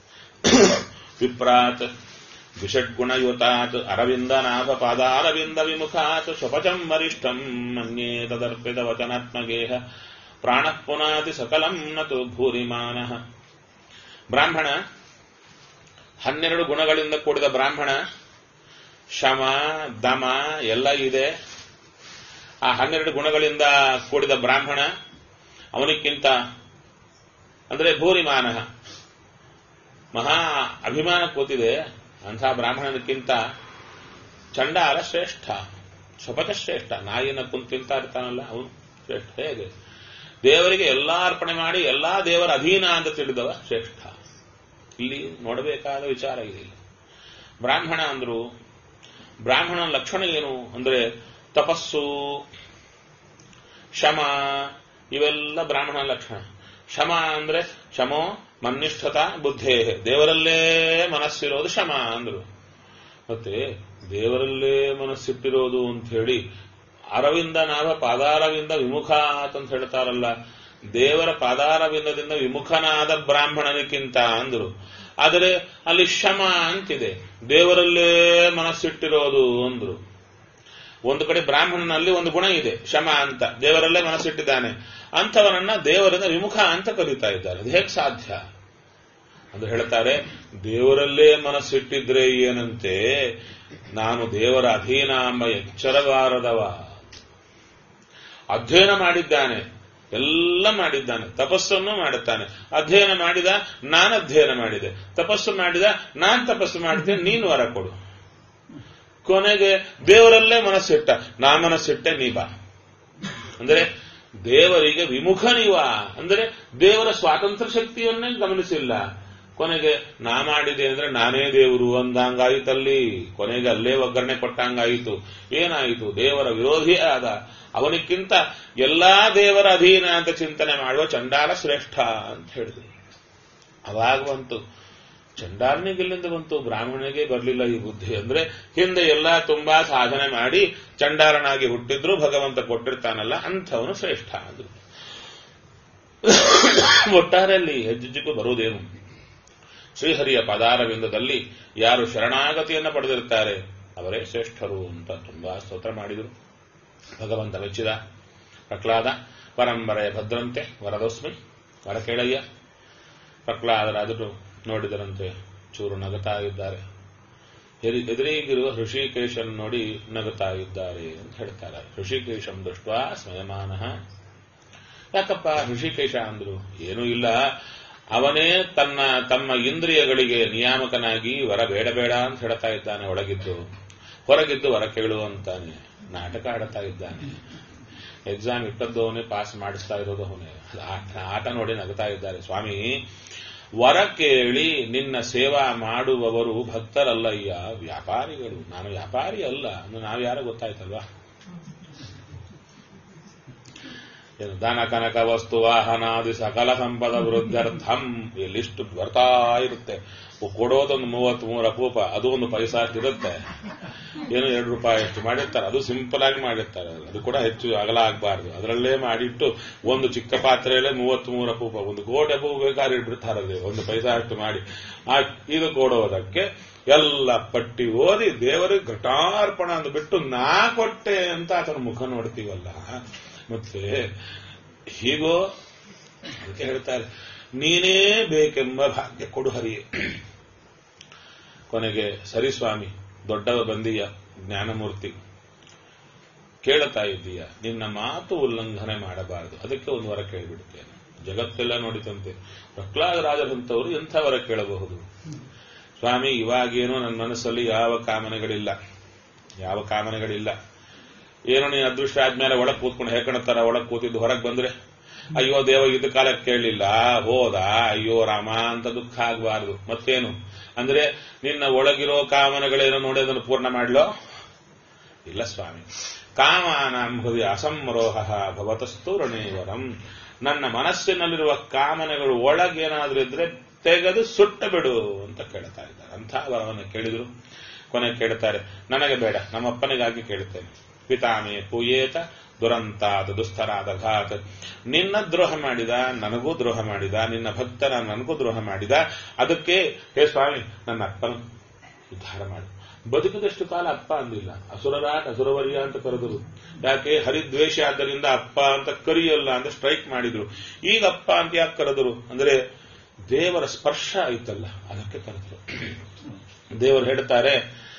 ವಿಪ್ರಾತ್ ವಿಷಡ್ಗುಣಯುತಾತ್ ಅರವಿಂದನಾಭ ಪಾದಾರವಿಂದ ವಿಮುಖಾತ್ ಸ್ವಪಚಂ ವರಿಷ್ಠಂ ಮನ್ಯೇ ತದರ್ಪಿತ ವಚನಾತ್ಮಗೇಹ ಪ್ರಾಣ ಪುನಾತಿ ಸಕಲಂ ನತು ಭೂರಿಮಾನಃ ಬ್ರಾಹ್ಮಣ ಹನ್ನೆರಡು ಗುಣಗಳಿಂದ ಕೂಡಿದ ಬ್ರಾಹ್ಮಣ ಶಮ ದಮ ಎಲ್ಲ ಇದೆ ಆ ಹನ್ನೆರಡು ಗುಣಗಳಿಂದ ಕೂಡಿದ ಬ್ರಾಹ್ಮಣ ಅವನಿಕ್ಕಿಂತ ಅಂದ್ರೆ ಭೂರಿಮಾನ ಮಹಾ ಅಭಿಮಾನ ಕೂತಿದೆ ಅಂಥ ಬ್ರಾಹ್ಮಣನಕ್ಕಿಂತ ಚಂಡಾಲ ಶ್ರೇಷ್ಠ ಸ್ವಪಥ ಶ್ರೇಷ್ಠ ನಾಯಿನ ಕುಂತು ತಿಂತಾ ಇರ್ತಾನಲ್ಲ ಅವನು ಶ್ರೇಷ್ಠ ಹೇಗೆ ದೇವರಿಗೆ ಎಲ್ಲಾ ಅರ್ಪಣೆ ಮಾಡಿ ಎಲ್ಲಾ ದೇವರ ಅಧೀನ ಅಂತ ತಿಳಿದವ ಶ್ರೇಷ್ಠ ಇಲ್ಲಿ ನೋಡಬೇಕಾದ ವಿಚಾರ ಇದೆ ಇಲ್ಲಿ ಬ್ರಾಹ್ಮಣ ಅಂದ್ರು ಬ್ರಾಹ್ಮಣನ ಲಕ್ಷಣ ಏನು ಅಂದ್ರೆ ತಪಸ್ಸು ಶಮ ಇವೆಲ್ಲ ಬ್ರಾಹ್ಮಣ ಲಕ್ಷಣ ಶಮ ಅಂದ್ರೆ ಶಮೋ ಮನ್ನಿಷ್ಠತ ಬುದ್ಧೇ ದೇವರಲ್ಲೇ ಮನಸ್ಸಿರೋದು ಶಮ ಅಂದ್ರು ಮತ್ತೆ ದೇವರಲ್ಲೇ ಮನಸ್ಸಿಟ್ಟಿರೋದು ಅಂತ ಹೇಳಿ ಅರವಿಂದ ನಾಭ ಪಾದಾರವಿಂದ ವಿಮುಖ ಅಂತ ಹೇಳ್ತಾರಲ್ಲ ದೇವರ ಪಾದಾರವಿಂದದಿಂದ ವಿಮುಖನಾದ ಬ್ರಾಹ್ಮಣನಿಕ್ಕಿಂತ ಅಂದ್ರು ಆದರೆ ಅಲ್ಲಿ ಶಮ ಅಂತಿದೆ ದೇವರಲ್ಲೇ ಮನಸ್ಸಿಟ್ಟಿರೋದು ಅಂದ್ರು ಒಂದು ಕಡೆ ಬ್ರಾಹ್ಮಣನಲ್ಲಿ ಒಂದು ಗುಣ ಇದೆ ಶಮ ಅಂತ ದೇವರಲ್ಲೇ ಮನಸ್ಸಿಟ್ಟಿದ್ದಾನೆ ಅಂಥವನನ್ನ ದೇವರಿಂದ ವಿಮುಖ ಅಂತ ಕರೀತಾ ಇದ್ದಾರೆ ಅದು ಹೇಗೆ ಸಾಧ್ಯ ಅಂದ್ರೆ ಹೇಳ್ತಾರೆ ದೇವರಲ್ಲೇ ಮನಸ್ಸಿಟ್ಟಿದ್ರೆ ಏನಂತೆ ನಾನು ದೇವರ ಅಧೀನ ಎಂಬ ಎಚ್ಚರಗಾರದವ ಅಧ್ಯಯನ ಮಾಡಿದ್ದಾನೆ ಎಲ್ಲ ಮಾಡಿದ್ದಾನೆ ತಪಸ್ಸನ್ನು ಮಾಡುತ್ತಾನೆ ಅಧ್ಯಯನ ಮಾಡಿದ ನಾನು ಅಧ್ಯಯನ ಮಾಡಿದೆ ತಪಸ್ಸು ಮಾಡಿದ ನಾನು ತಪಸ್ಸು ಮಾಡಿದೆ ನೀನು ವರ ಕೊಡು ಕೊನೆಗೆ ದೇವರಲ್ಲೇ ಮನಸ್ಸಿಟ್ಟ ನಾ ಮನಸ್ಸಿಟ್ಟೆ ನೀ ಬಾ ಅಂದರೆ ದೇವರಿಗೆ ವಿಮುಖ ನೀವ ಅಂದರೆ ದೇವರ ಸ್ವಾತಂತ್ರ್ಯ ಶಕ್ತಿಯನ್ನೇ ಗಮನಿಸಿಲ್ಲ ಕೊನೆಗೆ ನಾ ಮಾಡಿದೆ ಅಂದ್ರೆ ನಾನೇ ದೇವರು ಅಂದಂಗಾಯಿತಲ್ಲಿ ಕೊನೆಗೆ ಅಲ್ಲೇ ಒಗ್ಗರಣೆ ಕೊಟ್ಟಂಗಾಯಿತು ಏನಾಯಿತು ದೇವರ ವಿರೋಧಿಯೇ ಆದ ಅವನಿಕ್ಕಿಂತ ಎಲ್ಲಾ ದೇವರ ಅಧೀನ ಅಂತ ಚಿಂತನೆ ಮಾಡುವ ಚಂಡಾಲ ಶ್ರೇಷ್ಠ ಅಂತ ಹೇಳಿದ್ರು ಅವಾಗ ಬಂತು ಚಂಡಾಲನಿಗೆ ಎಲ್ಲಿಂದ ಬಂತು ಬ್ರಾಹ್ಮಣನಿಗೆ ಬರಲಿಲ್ಲ ಈ ಬುದ್ಧಿ ಅಂದ್ರೆ ಹಿಂದೆ ಎಲ್ಲ ತುಂಬಾ ಸಾಧನೆ ಮಾಡಿ ಚಂಡಾಲನಾಗಿ ಹುಟ್ಟಿದ್ರು ಭಗವಂತ ಕೊಟ್ಟಿರ್ತಾನಲ್ಲ ಅಂಥವನು ಶ್ರೇಷ್ಠ ಅಂದ್ರು ಒಟ್ಟಾರೆಯಲ್ಲಿ ಹೆಜ್ಜೆಗೂ ಬರುವುದೇನು ಶ್ರೀಹರಿಯ ಪದಾರವಿಂದದಲ್ಲಿ ಯಾರು ಶರಣಾಗತಿಯನ್ನು ಪಡೆದಿರ್ತಾರೆ ಅವರೇ ಶ್ರೇಷ್ಠರು ಅಂತ ತುಂಬಾ ಸ್ತೋತ್ರ ಮಾಡಿದರು ಭಗವಂತ ಮೆಚ್ಚಿದ ಪ್ರಹ್ಲಾದ ಪರಂಪರೆಯ ಭದ್ರಂತೆ ವರದೋಸ್ಮಿ ವರ ಕೇಳಯ್ಯ ಪ್ರಹ್ಲಾದರಾದರು ನೋಡಿದರಂತೆ ಚೂರು ನಗುತ್ತಾ ಇದ್ದಾರೆ ಎದಿ- ಎದುರಿಗಿರುವ ಋಷಿಕೇಶನ್ ನೋಡಿ ನಗುತ್ತಾ ಇದ್ದಾರೆ ಅಂತ ಹೇಳ್ತಾರೆ ಋಷಿಕೇಶಂ ದೃಷ್ಟ ಸ್ಮಯಮಾನಃ ಯಾಕಪ್ಪ ಋಷಿಕೇಶ ಅಂದ್ರು ಏನೂ ಇಲ್ಲ ಅವನೇ ತನ್ನ ತಮ್ಮ ಇಂದ್ರಿಯಗಳಿಗೆ ನಿಯಾಮಕನಾಗಿ ವರ ಬೇಡ ಬೇಡ ಅಂತ ಹೇಳ್ತಾ ಇದ್ದಾನೆ ಒಳಗಿದ್ದು ಹೊರಗಿದ್ದು ವರ ಕೇಳು ಅಂತಾನೆ ನಾಟಕ ಆಡ್ತಾ ಇದ್ದಾನೆ ಎಕ್ಸಾಮ್ ಇಟ್ಟದ್ದವನೇ ಪಾಸ್ ಮಾಡಿಸ್ತಾ ಇರೋದು ಅವನೇ ಅದು ಆಟ ಆಟ ನೋಡಿ ನಗ್ತಾ ಇದ್ದಾರೆ ಸ್ವಾಮಿ ವರ ಕೇಳಿ ನಿನ್ನ ಸೇವಾ ಮಾಡುವವರು ಭಕ್ತರಲ್ಲಯ್ಯ ವ್ಯಾಪಾರಿಗಳು ನಾನು ವ್ಯಾಪಾರಿ ಅಲ್ಲ ಅಂದ್ರೆ ನಾವು ಯಾರೋ ಗೊತ್ತಾಯ್ತಲ್ವಾ ಏನು ಧನ ಕನಕ ವಸ್ತು ವಾಹನಾದಿ ಸಕಲ ಸಂಪದ ವೃದ್ಧರ್ಥಂ ಈ ಲಿಸ್ಟ್ ಬರ್ತಾ ಇರುತ್ತೆ ಕೊಡೋದೊಂದು ಮೂವತ್ತ್ ಮೂರ ಅಪೂಪ ಅದು ಒಂದು ಪೈಸಾ ಇರುತ್ತೆ ಏನು ಎರಡು ರೂಪಾಯಿ ಅಷ್ಟು ಮಾಡಿರ್ತಾರೆ ಅದು ಸಿಂಪಲ್ ಆಗಿ ಮಾಡಿರ್ತಾರೆ ಅದು ಕೂಡ ಹೆಚ್ಚು ಅಗಲ ಆಗಬಾರ್ದು ಅದರಲ್ಲೇ ಮಾಡಿಟ್ಟು ಒಂದು ಚಿಕ್ಕ ಪಾತ್ರೆಯಲ್ಲೇ ಮೂವತ್ತ್ ಮೂರ ಅಪೂಪ ಒಂದು ಕೋಟಿ ಅಪೂಪ ಬೇಕಾದ್ರೆ ಇಟ್ಬಿಡ್ತಾರದು ಒಂದು ಪೈಸಾ ಅಷ್ಟು ಮಾಡಿ ಆ ಇದು ಕೊಡೋದಕ್ಕೆ ಎಲ್ಲ ಪಟ್ಟಿ ಓದಿ ದೇವರಿಗೆ ಘಟಾರ್ಪಣ ಅಂದ್ಬಿಟ್ಟು ನಾ ಕೊಟ್ಟೆ ಅಂತ ಆತನ ಮುಖ ನೋಡ್ತೀವಲ್ಲ ಮತ್ತೆ ಹೀಗೋ ಅದಕ್ಕೆ ಹೇಳ್ತಾರೆ ನೀನೇ ಬೇಕೆಂಬ ಭಾಗ್ಯ ಕೊಡು ಹರಿಯೇ ಕೊನೆಗೆ ಸರಿ ಸ್ವಾಮಿ ದೊಡ್ಡವ ಬಂದೀಯ ಜ್ಞಾನಮೂರ್ತಿ ಕೇಳುತ್ತಾ ಇದ್ದೀಯ ನಿನ್ನ ಮಾತು ಉಲ್ಲಂಘನೆ ಮಾಡಬಾರದು ಅದಕ್ಕೆ ಒಂದು ವರ ಕೇಳಿಬಿಡುತ್ತೇನೆ ಜಗತ್ತೆಲ್ಲ ನೋಡಿತಂತೆ ಪ್ರಹ್ಲಾದರಾಜರಂತವರು ಎಂಥ ವರ ಕೇಳಬಹುದು ಸ್ವಾಮಿ ಇವಾಗೇನೋ ನನ್ನ ಮನಸ್ಸಲ್ಲಿ ಯಾವ ಕಾಮನೆಗಳಿಲ್ಲ ಯಾವ ಕಾಮನೆಗಳಿಲ್ಲ ಏನೋ ನೀನು ಅದೃಷ್ಟ ಆದ್ಮೇಲೆ ಒಳಗ್ ಕೂತ್ಕೊಂಡು ಹೇಳ್ಕೊಳ್ತಾರ ಒಳಗ್ ಕೂತಿದ್ದು ಹೊರಗೆ ಬಂದ್ರೆ ಅಯ್ಯೋ ದೇವ ಇದ್ದ ಕಾಲಕ್ಕೆ ಕೇಳಲಿಲ್ಲ ಹೋದ ಅಯ್ಯೋ ರಾಮ ಅಂತ ದುಃಖ ಆಗಬಾರದು ಮತ್ತೇನು ಅಂದ್ರೆ ನಿನ್ನ ಒಳಗಿರೋ ಕಾಮನೆಗಳೇನೋ ನೋಡಿ ಅದನ್ನು ಪೂರ್ಣ ಮಾಡ್ಲೋ ಇಲ್ಲ ಸ್ವಾಮಿ ಕಾಮಾನಾಂ ಹೃದಯ ಅಸಂರೋಹ ಭವತಸ್ತು ರಣೇವರಂ ನನ್ನ ಮನಸ್ಸಿನಲ್ಲಿರುವ ಕಾಮನೆಗಳು ಒಳಗೇನಾದ್ರೂ ಇದ್ರೆ ತೆಗೆದು ಸುಟ್ಟ ಬಿಡು ಅಂತ ಕೇಳ್ತಾ ಇದ್ದಾರೆ ಅಂಥ ವರವನ್ನು ಕೇಳಿದ್ರು ಕೊನೆ ಕೇಳ್ತಾರೆ ನನಗೆ ಬೇಡ ನಮ್ಮಪ್ಪನಿಗಾಗಿ ಕೇಳುತ್ತೇನೆ ಪಿತಾಮೆ ಪೂಯೇತ ದುರಂತಾದ ದುಸ್ತರಾದ ಘಾತ್ ನಿನ್ನ ದ್ರೋಹ ಮಾಡಿದ ನನಗೂ ದ್ರೋಹ ಮಾಡಿದ ನಿನ್ನ ಭಕ್ತರ ನನಗೂ ದ್ರೋಹ ಮಾಡಿದ ಅದಕ್ಕೆ ಹೇ ಸ್ವಾಮಿ ನನ್ನ ಅಪ್ಪನ ಉದ್ಧಾರ ಮಾಡು ಬದುಕಿದಷ್ಟು ಕಾಲ ಅಪ್ಪ ಅಂದಿಲ್ಲ ಅಸುರರಾಟ ಅಸುರವರ್ಯ ಅಂತ ಕರೆದರು ಯಾಕೆ ಹರಿದ್ವೇಷ ಆದ್ದರಿಂದ ಅಪ್ಪ ಅಂತ ಕರಿಯಲ್ಲ ಅಂತ ಸ್ಟ್ರೈಕ್ ಮಾಡಿದ್ರು ಈಗ ಅಪ್ಪ ಅಂತ ಯಾಕೆ ಕರೆದರು ಅಂದ್ರೆ ದೇವರ ಸ್ಪರ್ಶ ಆಯ್ತಲ್ಲ ಅದಕ್ಕೆ ಕರೆದರು ದೇವರು ಹೇಳ್ತಾರೆ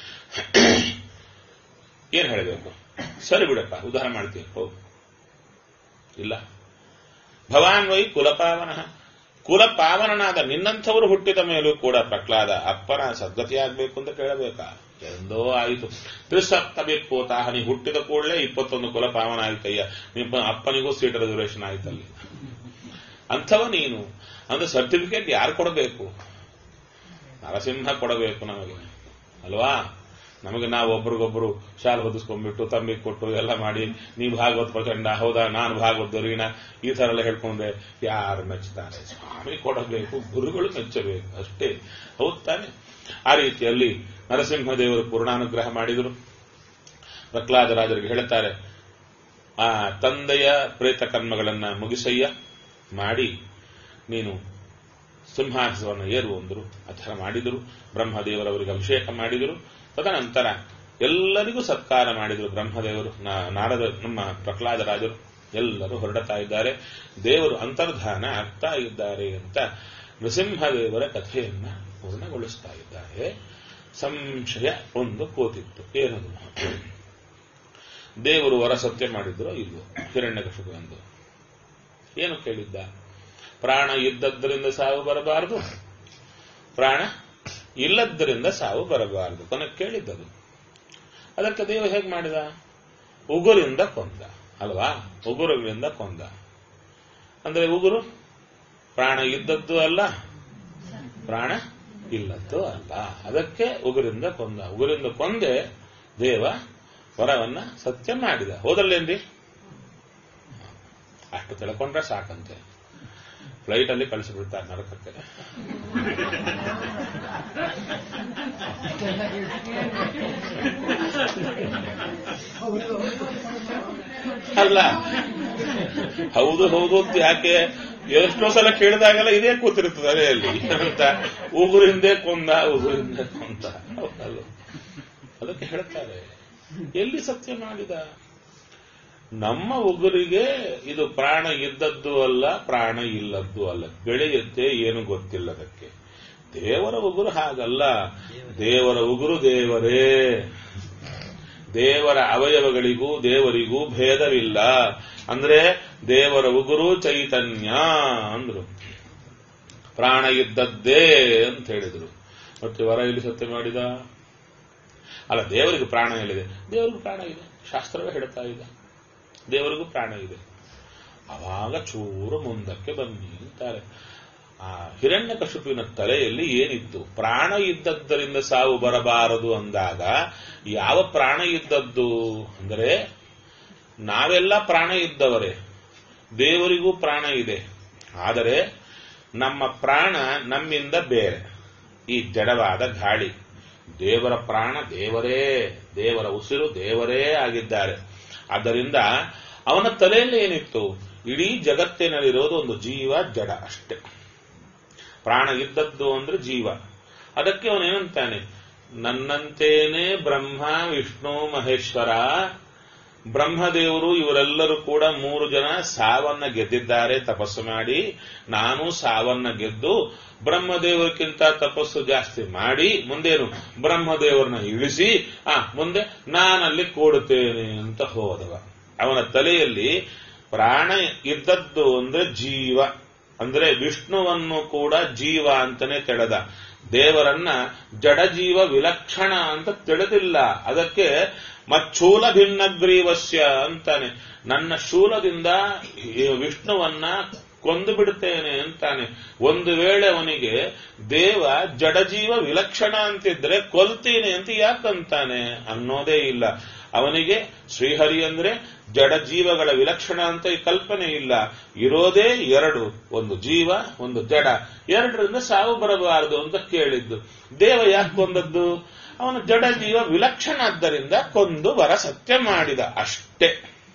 ಏನ್ ಹೇಳಬೇಕು ಸರಿ ಬಿಡಪ್ಪ ಉದ್ಧಾರ ಮಾಡ್ತೀನಿ ಹೋಗು ಇಲ್ಲ ಭವಾನ್ ವೈ ಕುಲಪಾವನ ಕುಲಪಾವನನಾದ ನಿನ್ನಂಥವರು ಹುಟ್ಟಿದ ಮೇಲೂ ಕೂಡ ಪ್ರಹ್ಲಾದ ಅಪ್ಪನ ಸದ್ಗತಿಯಾಗಬೇಕು ಅಂತ ಕೇಳಬೇಕಾ ಎಂದೋ ಆಯಿತು ತ್ರಿಸಪ್ತಬಿಕ್ಕೋತಾಹ ನೀ ಹುಟ್ಟಿದ ಕೂಡಲೇ ಇಪ್ಪತ್ತೊಂದು ಕುಲಪಾವನ ಆಯ್ತಯ್ಯ ನಿಮ್ಮ ಅಪ್ಪನಿಗೂ ಸೀಟ್ ರಿಸರ್ವೇಶನ್ ಆಯ್ತಲ್ಲಿ ಅಂಥವ ನೀನು ಅಂದ್ರೆ ಸರ್ಟಿಫಿಕೇಟ್ ಯಾರು ಕೊಡಬೇಕು ನರಸಿಂಹ ಕೊಡಬೇಕು ನಮಗೆ ಅಲ್ವಾ ನಮಗೆ ನಾವು ಒಬ್ರಿಗೊಬ್ರು ಶಾಲೆ ಹೊದಿಸ್ಕೊಂಡ್ಬಿಟ್ಟು ತಂಬಿಗೆ ಕೊಟ್ಟು ಎಲ್ಲ ಮಾಡಿ ನೀ ಭಾಗವತ್ ಪ್ರಚಂಡ ಹೌದಾ ನಾನು ಭಾಗವತ್ ದೊರೀಣ ಈ ತರ ಎಲ್ಲ ಹೇಳ್ಕೊಂಡ್ರೆ ಯಾರು ಮೆಚ್ಚುತ್ತಾರೆ ಸ್ವಾಮಿ ಕೊಡಬೇಕು ಗುರುಗಳು ಮೆಚ್ಚಬೇಕು ಅಷ್ಟೇ ಹೌದ್ ತಾನೆ ಆ ರೀತಿಯಲ್ಲಿ ನರಸಿಂಹದೇವರು ಪೂರ್ಣಾನುಗ್ರಹ ಮಾಡಿದರು ಪ್ರಹ್ಲಾದರಾಜರಿಗೆ ಹೇಳುತ್ತಾರೆ ಆ ತಂದೆಯ ಪ್ರೇತ ಕರ್ಮಗಳನ್ನ ಮುಗಿಸಯ್ಯ ಮಾಡಿ ನೀನು ಸಿಂಹಾಸನವನ್ನು ಏರುವಂದರು ಆ ಥರ ಮಾಡಿದರು ಬ್ರಹ್ಮದೇವರವರಿಗೆ ಅಭಿಷೇಕ ಮಾಡಿದರು ತದನಂತರ ಎಲ್ಲರಿಗೂ ಸತ್ಕಾರ ಮಾಡಿದರು ಬ್ರಹ್ಮದೇವರು ನಾ- ನಾರದ ನಮ್ಮ ಪ್ರಹ್ಲಾದರಾಜರು ಎಲ್ಲರೂ ಹೊರಡುತ್ತಾ ಇದ್ದಾರೆ ದೇವರು ಅಂತರ್ಧಾನ ಆಗ್ತಾ ಇದ್ದಾರೆ ಅಂತ ನೃಸಿಂಹದೇವರ ಕಥೆಯನ್ನ ಪೂರ್ಣಗೊಳಿಸ್ತಾ ಇದ್ದಾರೆ ಸಂಶಯ ಒಂದು ಕೂತಿತ್ತು ಏನದು ದೇವರು ವರ ಸತ್ಯ ಮಾಡಿದ್ರು ಇಲ್ವೋ ಹಿರಣ್ಯಕಶಿಪು ಎಂದು ಏನು ಕೇಳಿದ್ದ ಪ್ರಾಣ ಇದ್ದದ್ದರಿಂದ ಸಾವು ಬರಬಾರದು ಪ್ರಾಣ ಇಲ್ಲದ್ದರಿಂದ ಸಾವು ಬರಬಾರದು ಕೊನೆ ಕೇಳಿದ್ದದು ಅದಕ್ಕೆ ದೇವ ಹೇಗೆ ಮಾಡಿದ ಉಗುರಿಂದ ಕೊಂದ ಅಲ್ವಾ ಉಗುರುಗಳಿಂದ ಕೊಂದ ಅಂದ್ರೆ ಉಗುರು ಪ್ರಾಣ ಇದ್ದದ್ದು ಅಲ್ಲ ಪ್ರಾಣ ಇಲ್ಲದ್ದು ಅಲ್ಲ ಅದಕ್ಕೆ ಉಗುರಿಂದ ಕೊಂದ ಉಗುರಿಂದ ಕೊಂದೆ ದೇವ ವರವನ್ನ ಸತ್ಯ ಮಾಡಿದ ಹೋದಲ್ಲೇನ್ರಿ ಅಷ್ಟು ತಿಳ್ಕೊಂಡ್ರೆ ಸಾಕಂತೆ ಫ್ಲೈಟ್ ಅಲ್ಲಿ ಕಳಿಸಿಬಿಡ್ತಾರೆ ನರಕಕ್ಕೆ ಅಲ್ಲ ಹೌದು ಹೌದು ಅಂತ ಯಾಕೆ ಎಷ್ಟೋ ಸಲ ಕೇಳಿದಾಗೆಲ್ಲ ಇದೇ ಕೂತಿರ್ತದೆ ಅಲೆಯಲ್ಲಿ ಅಂತ ಉಗುರು ಹಿಂದೆ ಕೊಂದ ಉಗುರು ಹಿಂದೆ ಕೊಂದ ಹೌದಲ್ಲ ಅದಕ್ಕೆ ಹೇಳ್ತಾರೆ ಎಲ್ಲಿ ಸತ್ಯ ಮಾಡಿದ ನಮ್ಮ ಉಗುರಿಗೆ ಇದು ಪ್ರಾಣ ಇದ್ದದ್ದು ಅಲ್ಲ ಪ್ರಾಣ ಇಲ್ಲದ್ದು ಅಲ್ಲ ಬೆಳೆಯುತ್ತೆ ಏನು ಗೊತ್ತಿಲ್ಲ ಅದಕ್ಕೆ ದೇವರ ಉಗುರು ಹಾಗಲ್ಲ ದೇವರ ಉಗುರು ದೇವರೇ ದೇವರ ಅವಯವಗಳಿಗೂ ದೇವರಿಗೂ ಭೇದವಿಲ್ಲ ಅಂದ್ರೆ ದೇವರ ಉಗುರು ಚೈತನ್ಯ ಅಂದ್ರು ಪ್ರಾಣ ಇದ್ದದ್ದೇ ಅಂತ ಹೇಳಿದ್ರು ಮತ್ತೆ ವರ ಇಲ್ಲಿ ಸತ್ಯ ಮಾಡಿದ ಅಲ್ಲ ದೇವರಿಗೆ ಪ್ರಾಣ ಎಲ್ಲಿದೆ ದೇವರಿಗೂ ಪ್ರಾಣ ಇದೆ ಶಾಸ್ತ್ರವೇ ಹೇಳ್ತಾ ಇದೆ ದೇವರಿಗೂ ಪ್ರಾಣ ಇದೆ ಅವಾಗ ಚೂರು ಮುಂದಕ್ಕೆ ಬನ್ನಿ ಅಂತಾರೆ ಆ ಹಿರಣ್ಯಕಶಿಪುವಿನ ತಲೆಯಲ್ಲಿ ಏನಿತ್ತು ಪ್ರಾಣ ಇದ್ದದ್ದರಿಂದ ಸಾವು ಬರಬಾರದು ಅಂದಾಗ ಯಾವ ಪ್ರಾಣ ಇದ್ದದ್ದು ಅಂದರೆ ನಾವೆಲ್ಲ ಪ್ರಾಣ ಇದ್ದವರೇ ದೇವರಿಗೂ ಪ್ರಾಣ ಇದೆ ಆದರೆ ನಮ್ಮ ಪ್ರಾಣ ನಮ್ಮಿಂದ ಬೇರೆ ಈ ಜಡವಾದ ಗಾಳಿ ದೇವರ ಪ್ರಾಣ ದೇವರೇ ದೇವರ ಉಸಿರು ದೇವರೇ ಆಗಿದ್ದಾರೆ ಆದ್ದರಿಂದ ಅವನ ತಲೆಯಲ್ಲಿ ಏನಿತ್ತು ಇಡೀ ಜಗತ್ತಿನಲ್ಲಿರೋದು ಒಂದು ಜೀವ ಜಡ ಅಷ್ಟೇ ಪ್ರಾಣ ಇದ್ದದ್ದು ಅಂದ್ರೆ ಜೀವ ಅದಕ್ಕೆ ಅವನೇನಂತಾನೆ ನನ್ನಂತೇನೆ ಬ್ರಹ್ಮ ವಿಷ್ಣು ಮಹೇಶ್ವರ ಬ್ರಹ್ಮದೇವರು ಇವರೆಲ್ಲರೂ ಕೂಡ ಮೂರು ಜನ ಸಾವನ್ನ ಗೆದ್ದಿದ್ದಾರೆ ತಪಸ್ಸು ಮಾಡಿ ನಾನು ಸಾವನ್ನ ಗೆದ್ದು ಬ್ರಹ್ಮದೇವರಿಗಿಂತ ತಪಸ್ಸು ಜಾಸ್ತಿ ಮಾಡಿ ಮುಂದೇನು ಬ್ರಹ್ಮದೇವರನ್ನ ಇಳಿಸಿ ಆ ಮುಂದೆ ನಾನಲ್ಲಿ ಕೂಡುತ್ತೇನೆ ಅಂತ ಹೋದವ ಅವನ ತಲೆಯಲ್ಲಿ ಪ್ರಾಣ ಇದ್ದದ್ದು ಅಂದ್ರೆ ಜೀವ ಅಂದ್ರೆ ವಿಷ್ಣುವನ್ನು ಕೂಡ ಜೀವ ಅಂತಾನೆ ತೆಳೆದ ದೇವರನ್ನ ಜಡಜೀವ ವಿಲಕ್ಷಣ ಅಂತ ತಿಳಿದಿಲ್ಲ ಅದಕ್ಕೆ ಮಚ್ಚೂಲ ಭಿನ್ನಗ್ರೀವಸ್ಯ ಅಂತಾನೆ ನನ್ನ ಶೂಲದಿಂದ ಈ ವಿಷ್ಣುವನ್ನ ಕೊಂದು ಬಿಡುತ್ತೇನೆ ಅಂತಾನೆ ಒಂದು ವೇಳೆ ಅವನಿಗೆ ದೇವ ಜಡಜೀವ ವಿಲಕ್ಷಣ ಅಂತಿದ್ರೆ ಕೊಲ್ತೀನಿ ಅಂತ ಯಾಕಂತಾನೆ ಅನ್ನೋದೇ ಇಲ್ಲ ಅವನಿಗೆ ಶ್ರೀಹರಿ ಅಂದ್ರೆ ಜಡ ಜೀವಗಳ ವಿಲಕ್ಷಣ ಅಂತ ಈ ಕಲ್ಪನೆ ಇಲ್ಲ ಇರೋದೇ ಎರಡು ಒಂದು ಜೀವ ಒಂದು ಜಡ ಎರಡರಿಂದ ಸಾವು ಬರಬಾರದು ಅಂತ ಕೇಳಿದ್ದು ದೇವ ಯಾಕೆ ಕೊಂದದ್ದು ಅವನ ಜಡ ಜೀವ ವಿಲಕ್ಷಣ ಆದ್ದರಿಂದ ಕೊಂದು ವರ ಸತ್ಯ ಮಾಡಿದ ಅಷ್ಟೇ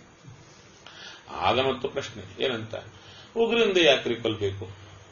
ಆಗ ಮತ್ತು ಪ್ರಶ್ನೆ ಏನಂತ ಉಗುರಿಂದ ಯಾಕ್ರಿ ಕೊಲ್ಬೇಕು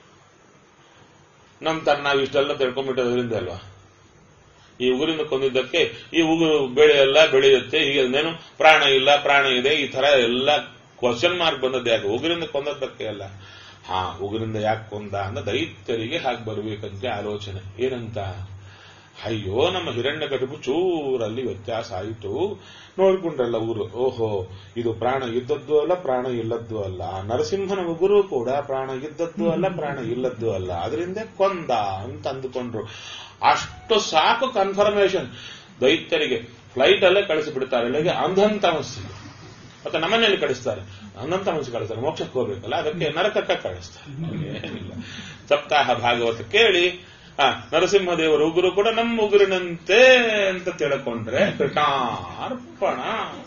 ನಮ್ ತರ ನಾವು ಇಷ್ಟೆಲ್ಲ ತಿಳ್ಕೊಂಡ್ಬಿಟ್ಟೋದ್ರಿಂದ ಅಲ್ವಾ ಈ ಉಗುರಿಂದ ಕೊಂದಿದ್ದಕ್ಕೆ ಈ ಉಗುರು ಬೆಳೆಯಲ್ಲ ಬೆಳೆಯುತ್ತೆ ಹೀಗೇನು ಪ್ರಾಣ ಇಲ್ಲ ಪ್ರಾಣ ಇದೆ ಈ ತರ ಎಲ್ಲ ಕ್ವಶನ್ ಮಾರ್ಕ್ ಬಂದದ್ದು ಯಾಕೆ ಉಗುರಿಂದ ಕೊಂದದ್ದಕ್ಕೆ ಅಲ್ಲ ಹಾ ಉಗುರಿಂದ ಯಾಕೆ ಕೊಂದ ಅಂತ ದೈತ್ಯರಿಗೆ ಹಾಗೆ ಬರಬೇಕಂತ ಆಲೋಚನೆ ಏನಂತ ಅಯ್ಯೋ ನಮ್ಮ ಹಿರಣ್ಯಕಟಿಪು ಚೂರಲ್ಲಿ ವ್ಯತ್ಯಾಸ ಆಯಿತು ನೋಡ್ಕೊಂಡ್ರಲ್ಲ ಊರು ಓಹೋ ಇದು ಪ್ರಾಣ ಇದ್ದದ್ದು ಅಲ್ಲ ಪ್ರಾಣ ಇಲ್ಲದ್ದು ಅಲ್ಲ ನರಸಿಂಹನ ಉಗುರು ಕೂಡ ಪ್ರಾಣ ಇದ್ದದ್ದು ಅಲ್ಲ ಪ್ರಾಣ ಇಲ್ಲದ್ದು ಅಲ್ಲ ಅದರಿಂದ ಕೊಂದ ಅಂತ ಅಂದುಕೊಂಡ್ರು ಅಷ್ಟು ಸಾಕು ಕನ್ಫರ್ಮೇಶನ್ ದೈತ್ಯರಿಗೆ ಫ್ಲೈಟ್ ಅಲ್ಲೇ ಕಳಿಸಿಬಿಡ್ತಾರೆ ಇಲ್ಲಿಗೆ ಅಂಧನ್ ತಮಸ್ಸಿಗೆ ಮತ್ತೆ ನಮ್ಮನೆಯಲ್ಲಿ ಕಳಿಸ್ತಾರೆ ಅಂಧನ್ ತಮಸ್ಸಿಗೆ ಕಳಿಸ್ತಾರೆ ಮೋಕ್ಷಕ್ಕೆ ಹೋಗ್ಬೇಕಲ್ಲ ಅದಕ್ಕೆ ನರಕಕ್ಕೆ ಕಳಿಸ್ತಾರೆ ಏನಿಲ್ಲ ಸಪ್ತಾಹ ಭಾಗವತ ಕೇಳಿ ಆ ನರಸಿಂಹದೇವರ ಉಗುರು ಕೂಡ ನಮ್ಮ ಉಗುರಿನಂತೆ ಅಂತ ತಿಳ್ಕೊಂಡ್ರೆ ಕೃಷ್ಣಾರ್ಪಣ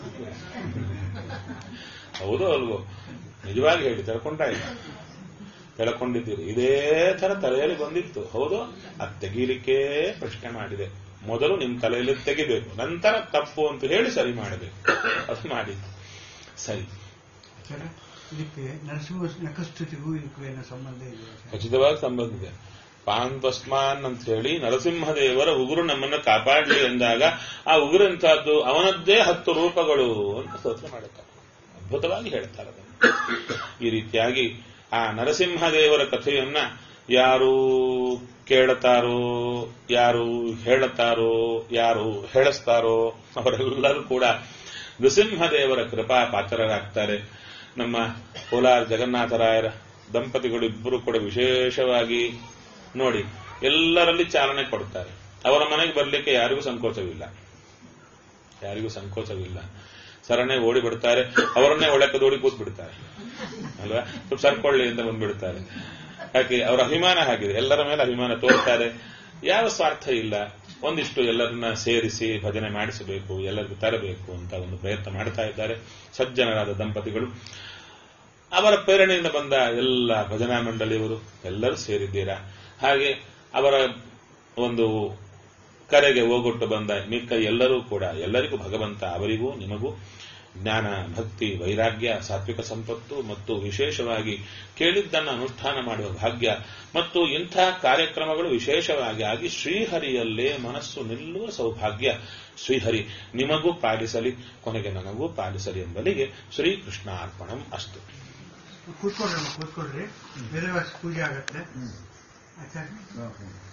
ಹೌದು ಅಲ್ವೋ ನಿಜವಾಗಿ ಹೇಳಿ ತಿಳ್ಕೊಂಡಾಯ್ತು ತಿಳ್ಕೊಂಡಿದ್ದೀರಿ ಇದೇ ತರ ತಲೆಯಲ್ಲಿ ಬಂದಿತ್ತು ಹೌದು ಅದು ತೆಗೀಲಿಕ್ಕೆ ಪ್ರಶ್ನೆ ಮಾಡಿದೆ ಮೊದಲು ನಿಮ್ಮ ತಲೆಯಲ್ಲಿ ತೆಗಿಬೇಕು ನಂತರ ತಪ್ಪು ಅಂತ ಹೇಳಿ ಸರಿ ಮಾಡಬೇಕು ಅದು ಮಾಡಿದ್ದು ಸರಿ ಸರ್ ಇದಕ್ಕೆ ನರಸಿಂಹ ನಖಸ್ತುತಿಗೂ ಇದಕ್ಕೂ ಏನೋ ಸಂಬಂಧ ಇದೆ ಖಚಿತವಾಗಿ ಸಂಬಂಧ ಇದೆ ಪಾಂತಸ್ಮಾನ್ ಅಂತ ಹೇಳಿ ನರಸಿಂಹದೇವರ ಉಗುರು ನಮ್ಮನ್ನ ಕಾಪಾಡಲಿ ಎಂದಾಗ ಆ ಉಗುರಂತಹದ್ದು ಅವನದ್ದೇ ಹತ್ತು ರೂಪಗಳು ಅಂತ ಸ್ತೋತ್ರ ಮಾಡುತ್ತಾರೆ ಅದ್ಭುತವಾಗಿ ಹೇಳ್ತಾರೆ ಅದನ್ನು. ಈ ರೀತಿಯಾಗಿ ಆ ನರಸಿಂಹದೇವರ ಕಥೆಯನ್ನ ಯಾರು ಕೇಳುತ್ತಾರೋ ಯಾರು ಹೇಳುತ್ತಾರೋ ಯಾರು ಹೇಳಿಸ್ತಾರೋ ಅವರೆಲ್ಲರೂ ಕೂಡ ನೃಸಿಂಹದೇವರ ಕೃಪಾ ಪಾತ್ರರಾಗ್ತಾರೆ ನಮ್ಮ ಕೋಲಾರ ಜಗನ್ನಾಥರಾಯರ ದಂಪತಿಗಳು ಇಬ್ಬರು ಕೂಡ ವಿಶೇಷವಾಗಿ ನೋಡಿ ಎಲ್ಲರಲ್ಲಿ ಚಾಲನೆ ಕೊಡ್ತಾರೆ ಅವರ ಮನೆಗೆ ಬರಲಿಕ್ಕೆ ಯಾರಿಗೂ ಸಂಕೋಚವಿಲ್ಲ ಯಾರಿಗೂ ಸಂಕೋಚವಿಲ್ಲ ಸರನೆ ಓಡಿ ಬಿಡ್ತಾರೆ ಅವರನ್ನೇ ಒಳಕದೋಡಿ ಕೂತ್ ಬಿಡ್ತಾರೆ ಅಲ್ವಾ ಸ್ವಲ್ಪ ಸರ್ಕೊಳ್ಳಿ ಅಂತ ಬಂದ್ಬಿಡ್ತಾರೆ ಯಾಕೆ ಅವರ ಅಭಿಮಾನ ಹಾಗಿದೆ ಎಲ್ಲರ ಮೇಲೆ ಅಭಿಮಾನ ತೋರ್ತಾರೆ ಯಾವ ಸ್ವಾರ್ಥ ಇಲ್ಲ ಒಂದಿಷ್ಟು ಎಲ್ಲರನ್ನ ಸೇರಿಸಿ ಭಜನೆ ಮಾಡಿಸಬೇಕು ಎಲ್ಲರಿಗೂ ತರಬೇಕು ಅಂತ ಒಂದು ಪ್ರಯತ್ನ ಮಾಡ್ತಾ ಇದ್ದಾರೆ ಸಜ್ಜನರಾದ ದಂಪತಿಗಳು ಅವರ ಪ್ರೇರಣೆಯಿಂದ ಬಂದ ಎಲ್ಲ ಭಜನಾ ಮಂಡಳಿಯವರು ಎಲ್ಲರೂ ಸೇರಿದ್ದೀರಾ ಹಾಗೆ ಅವರ ಒಂದು ಕರೆಗೆ ಹೋಗೊಟ್ಟು ಬಂದ ಮಿಕ್ಕ ಎಲ್ಲರೂ ಕೂಡ ಎಲ್ಲರಿಗೂ ಭಗವಂತ ಅವರಿಗೂ ನಿಮಗೂ ಜ್ಞಾನ ಭಕ್ತಿ ವೈರಾಗ್ಯ ಸಾತ್ವಿಕ ಸಂಪತ್ತು ಮತ್ತು ವಿಶೇಷವಾಗಿ ಕೇಳಿದ್ದನ್ನು ಅನುಷ್ಠಾನ ಮಾಡುವ ಭಾಗ್ಯ ಮತ್ತು ಇಂಥ ಕಾರ್ಯಕ್ರಮಗಳು ವಿಶೇಷವಾಗಿ ಆಗಿ ಶ್ರೀಹರಿಯಲ್ಲೇ ಮನಸ್ಸು ನಿಲ್ಲುವ ಸೌಭಾಗ್ಯ ಶ್ರೀಹರಿ ನಿಮಗೂ ಪಾಲಿಸಲಿ ಕೊನೆಗೆ ನನಗೂ ಪಾಲಿಸಲಿ ಎಂಬಲಿಗೆ ಶ್ರೀಕೃಷ್ಣಾರ್ಪಣಂ ಅಸ್ತು ಕೂತ್ಕೊಳ್ರಮ್ಮ ಕೂತ್ಕೊಳ್ರಿ ವೇದವಾಸಿ ಪೂಜೆ ಆಗತ್ತೆ ಆಚಾರ್ಯ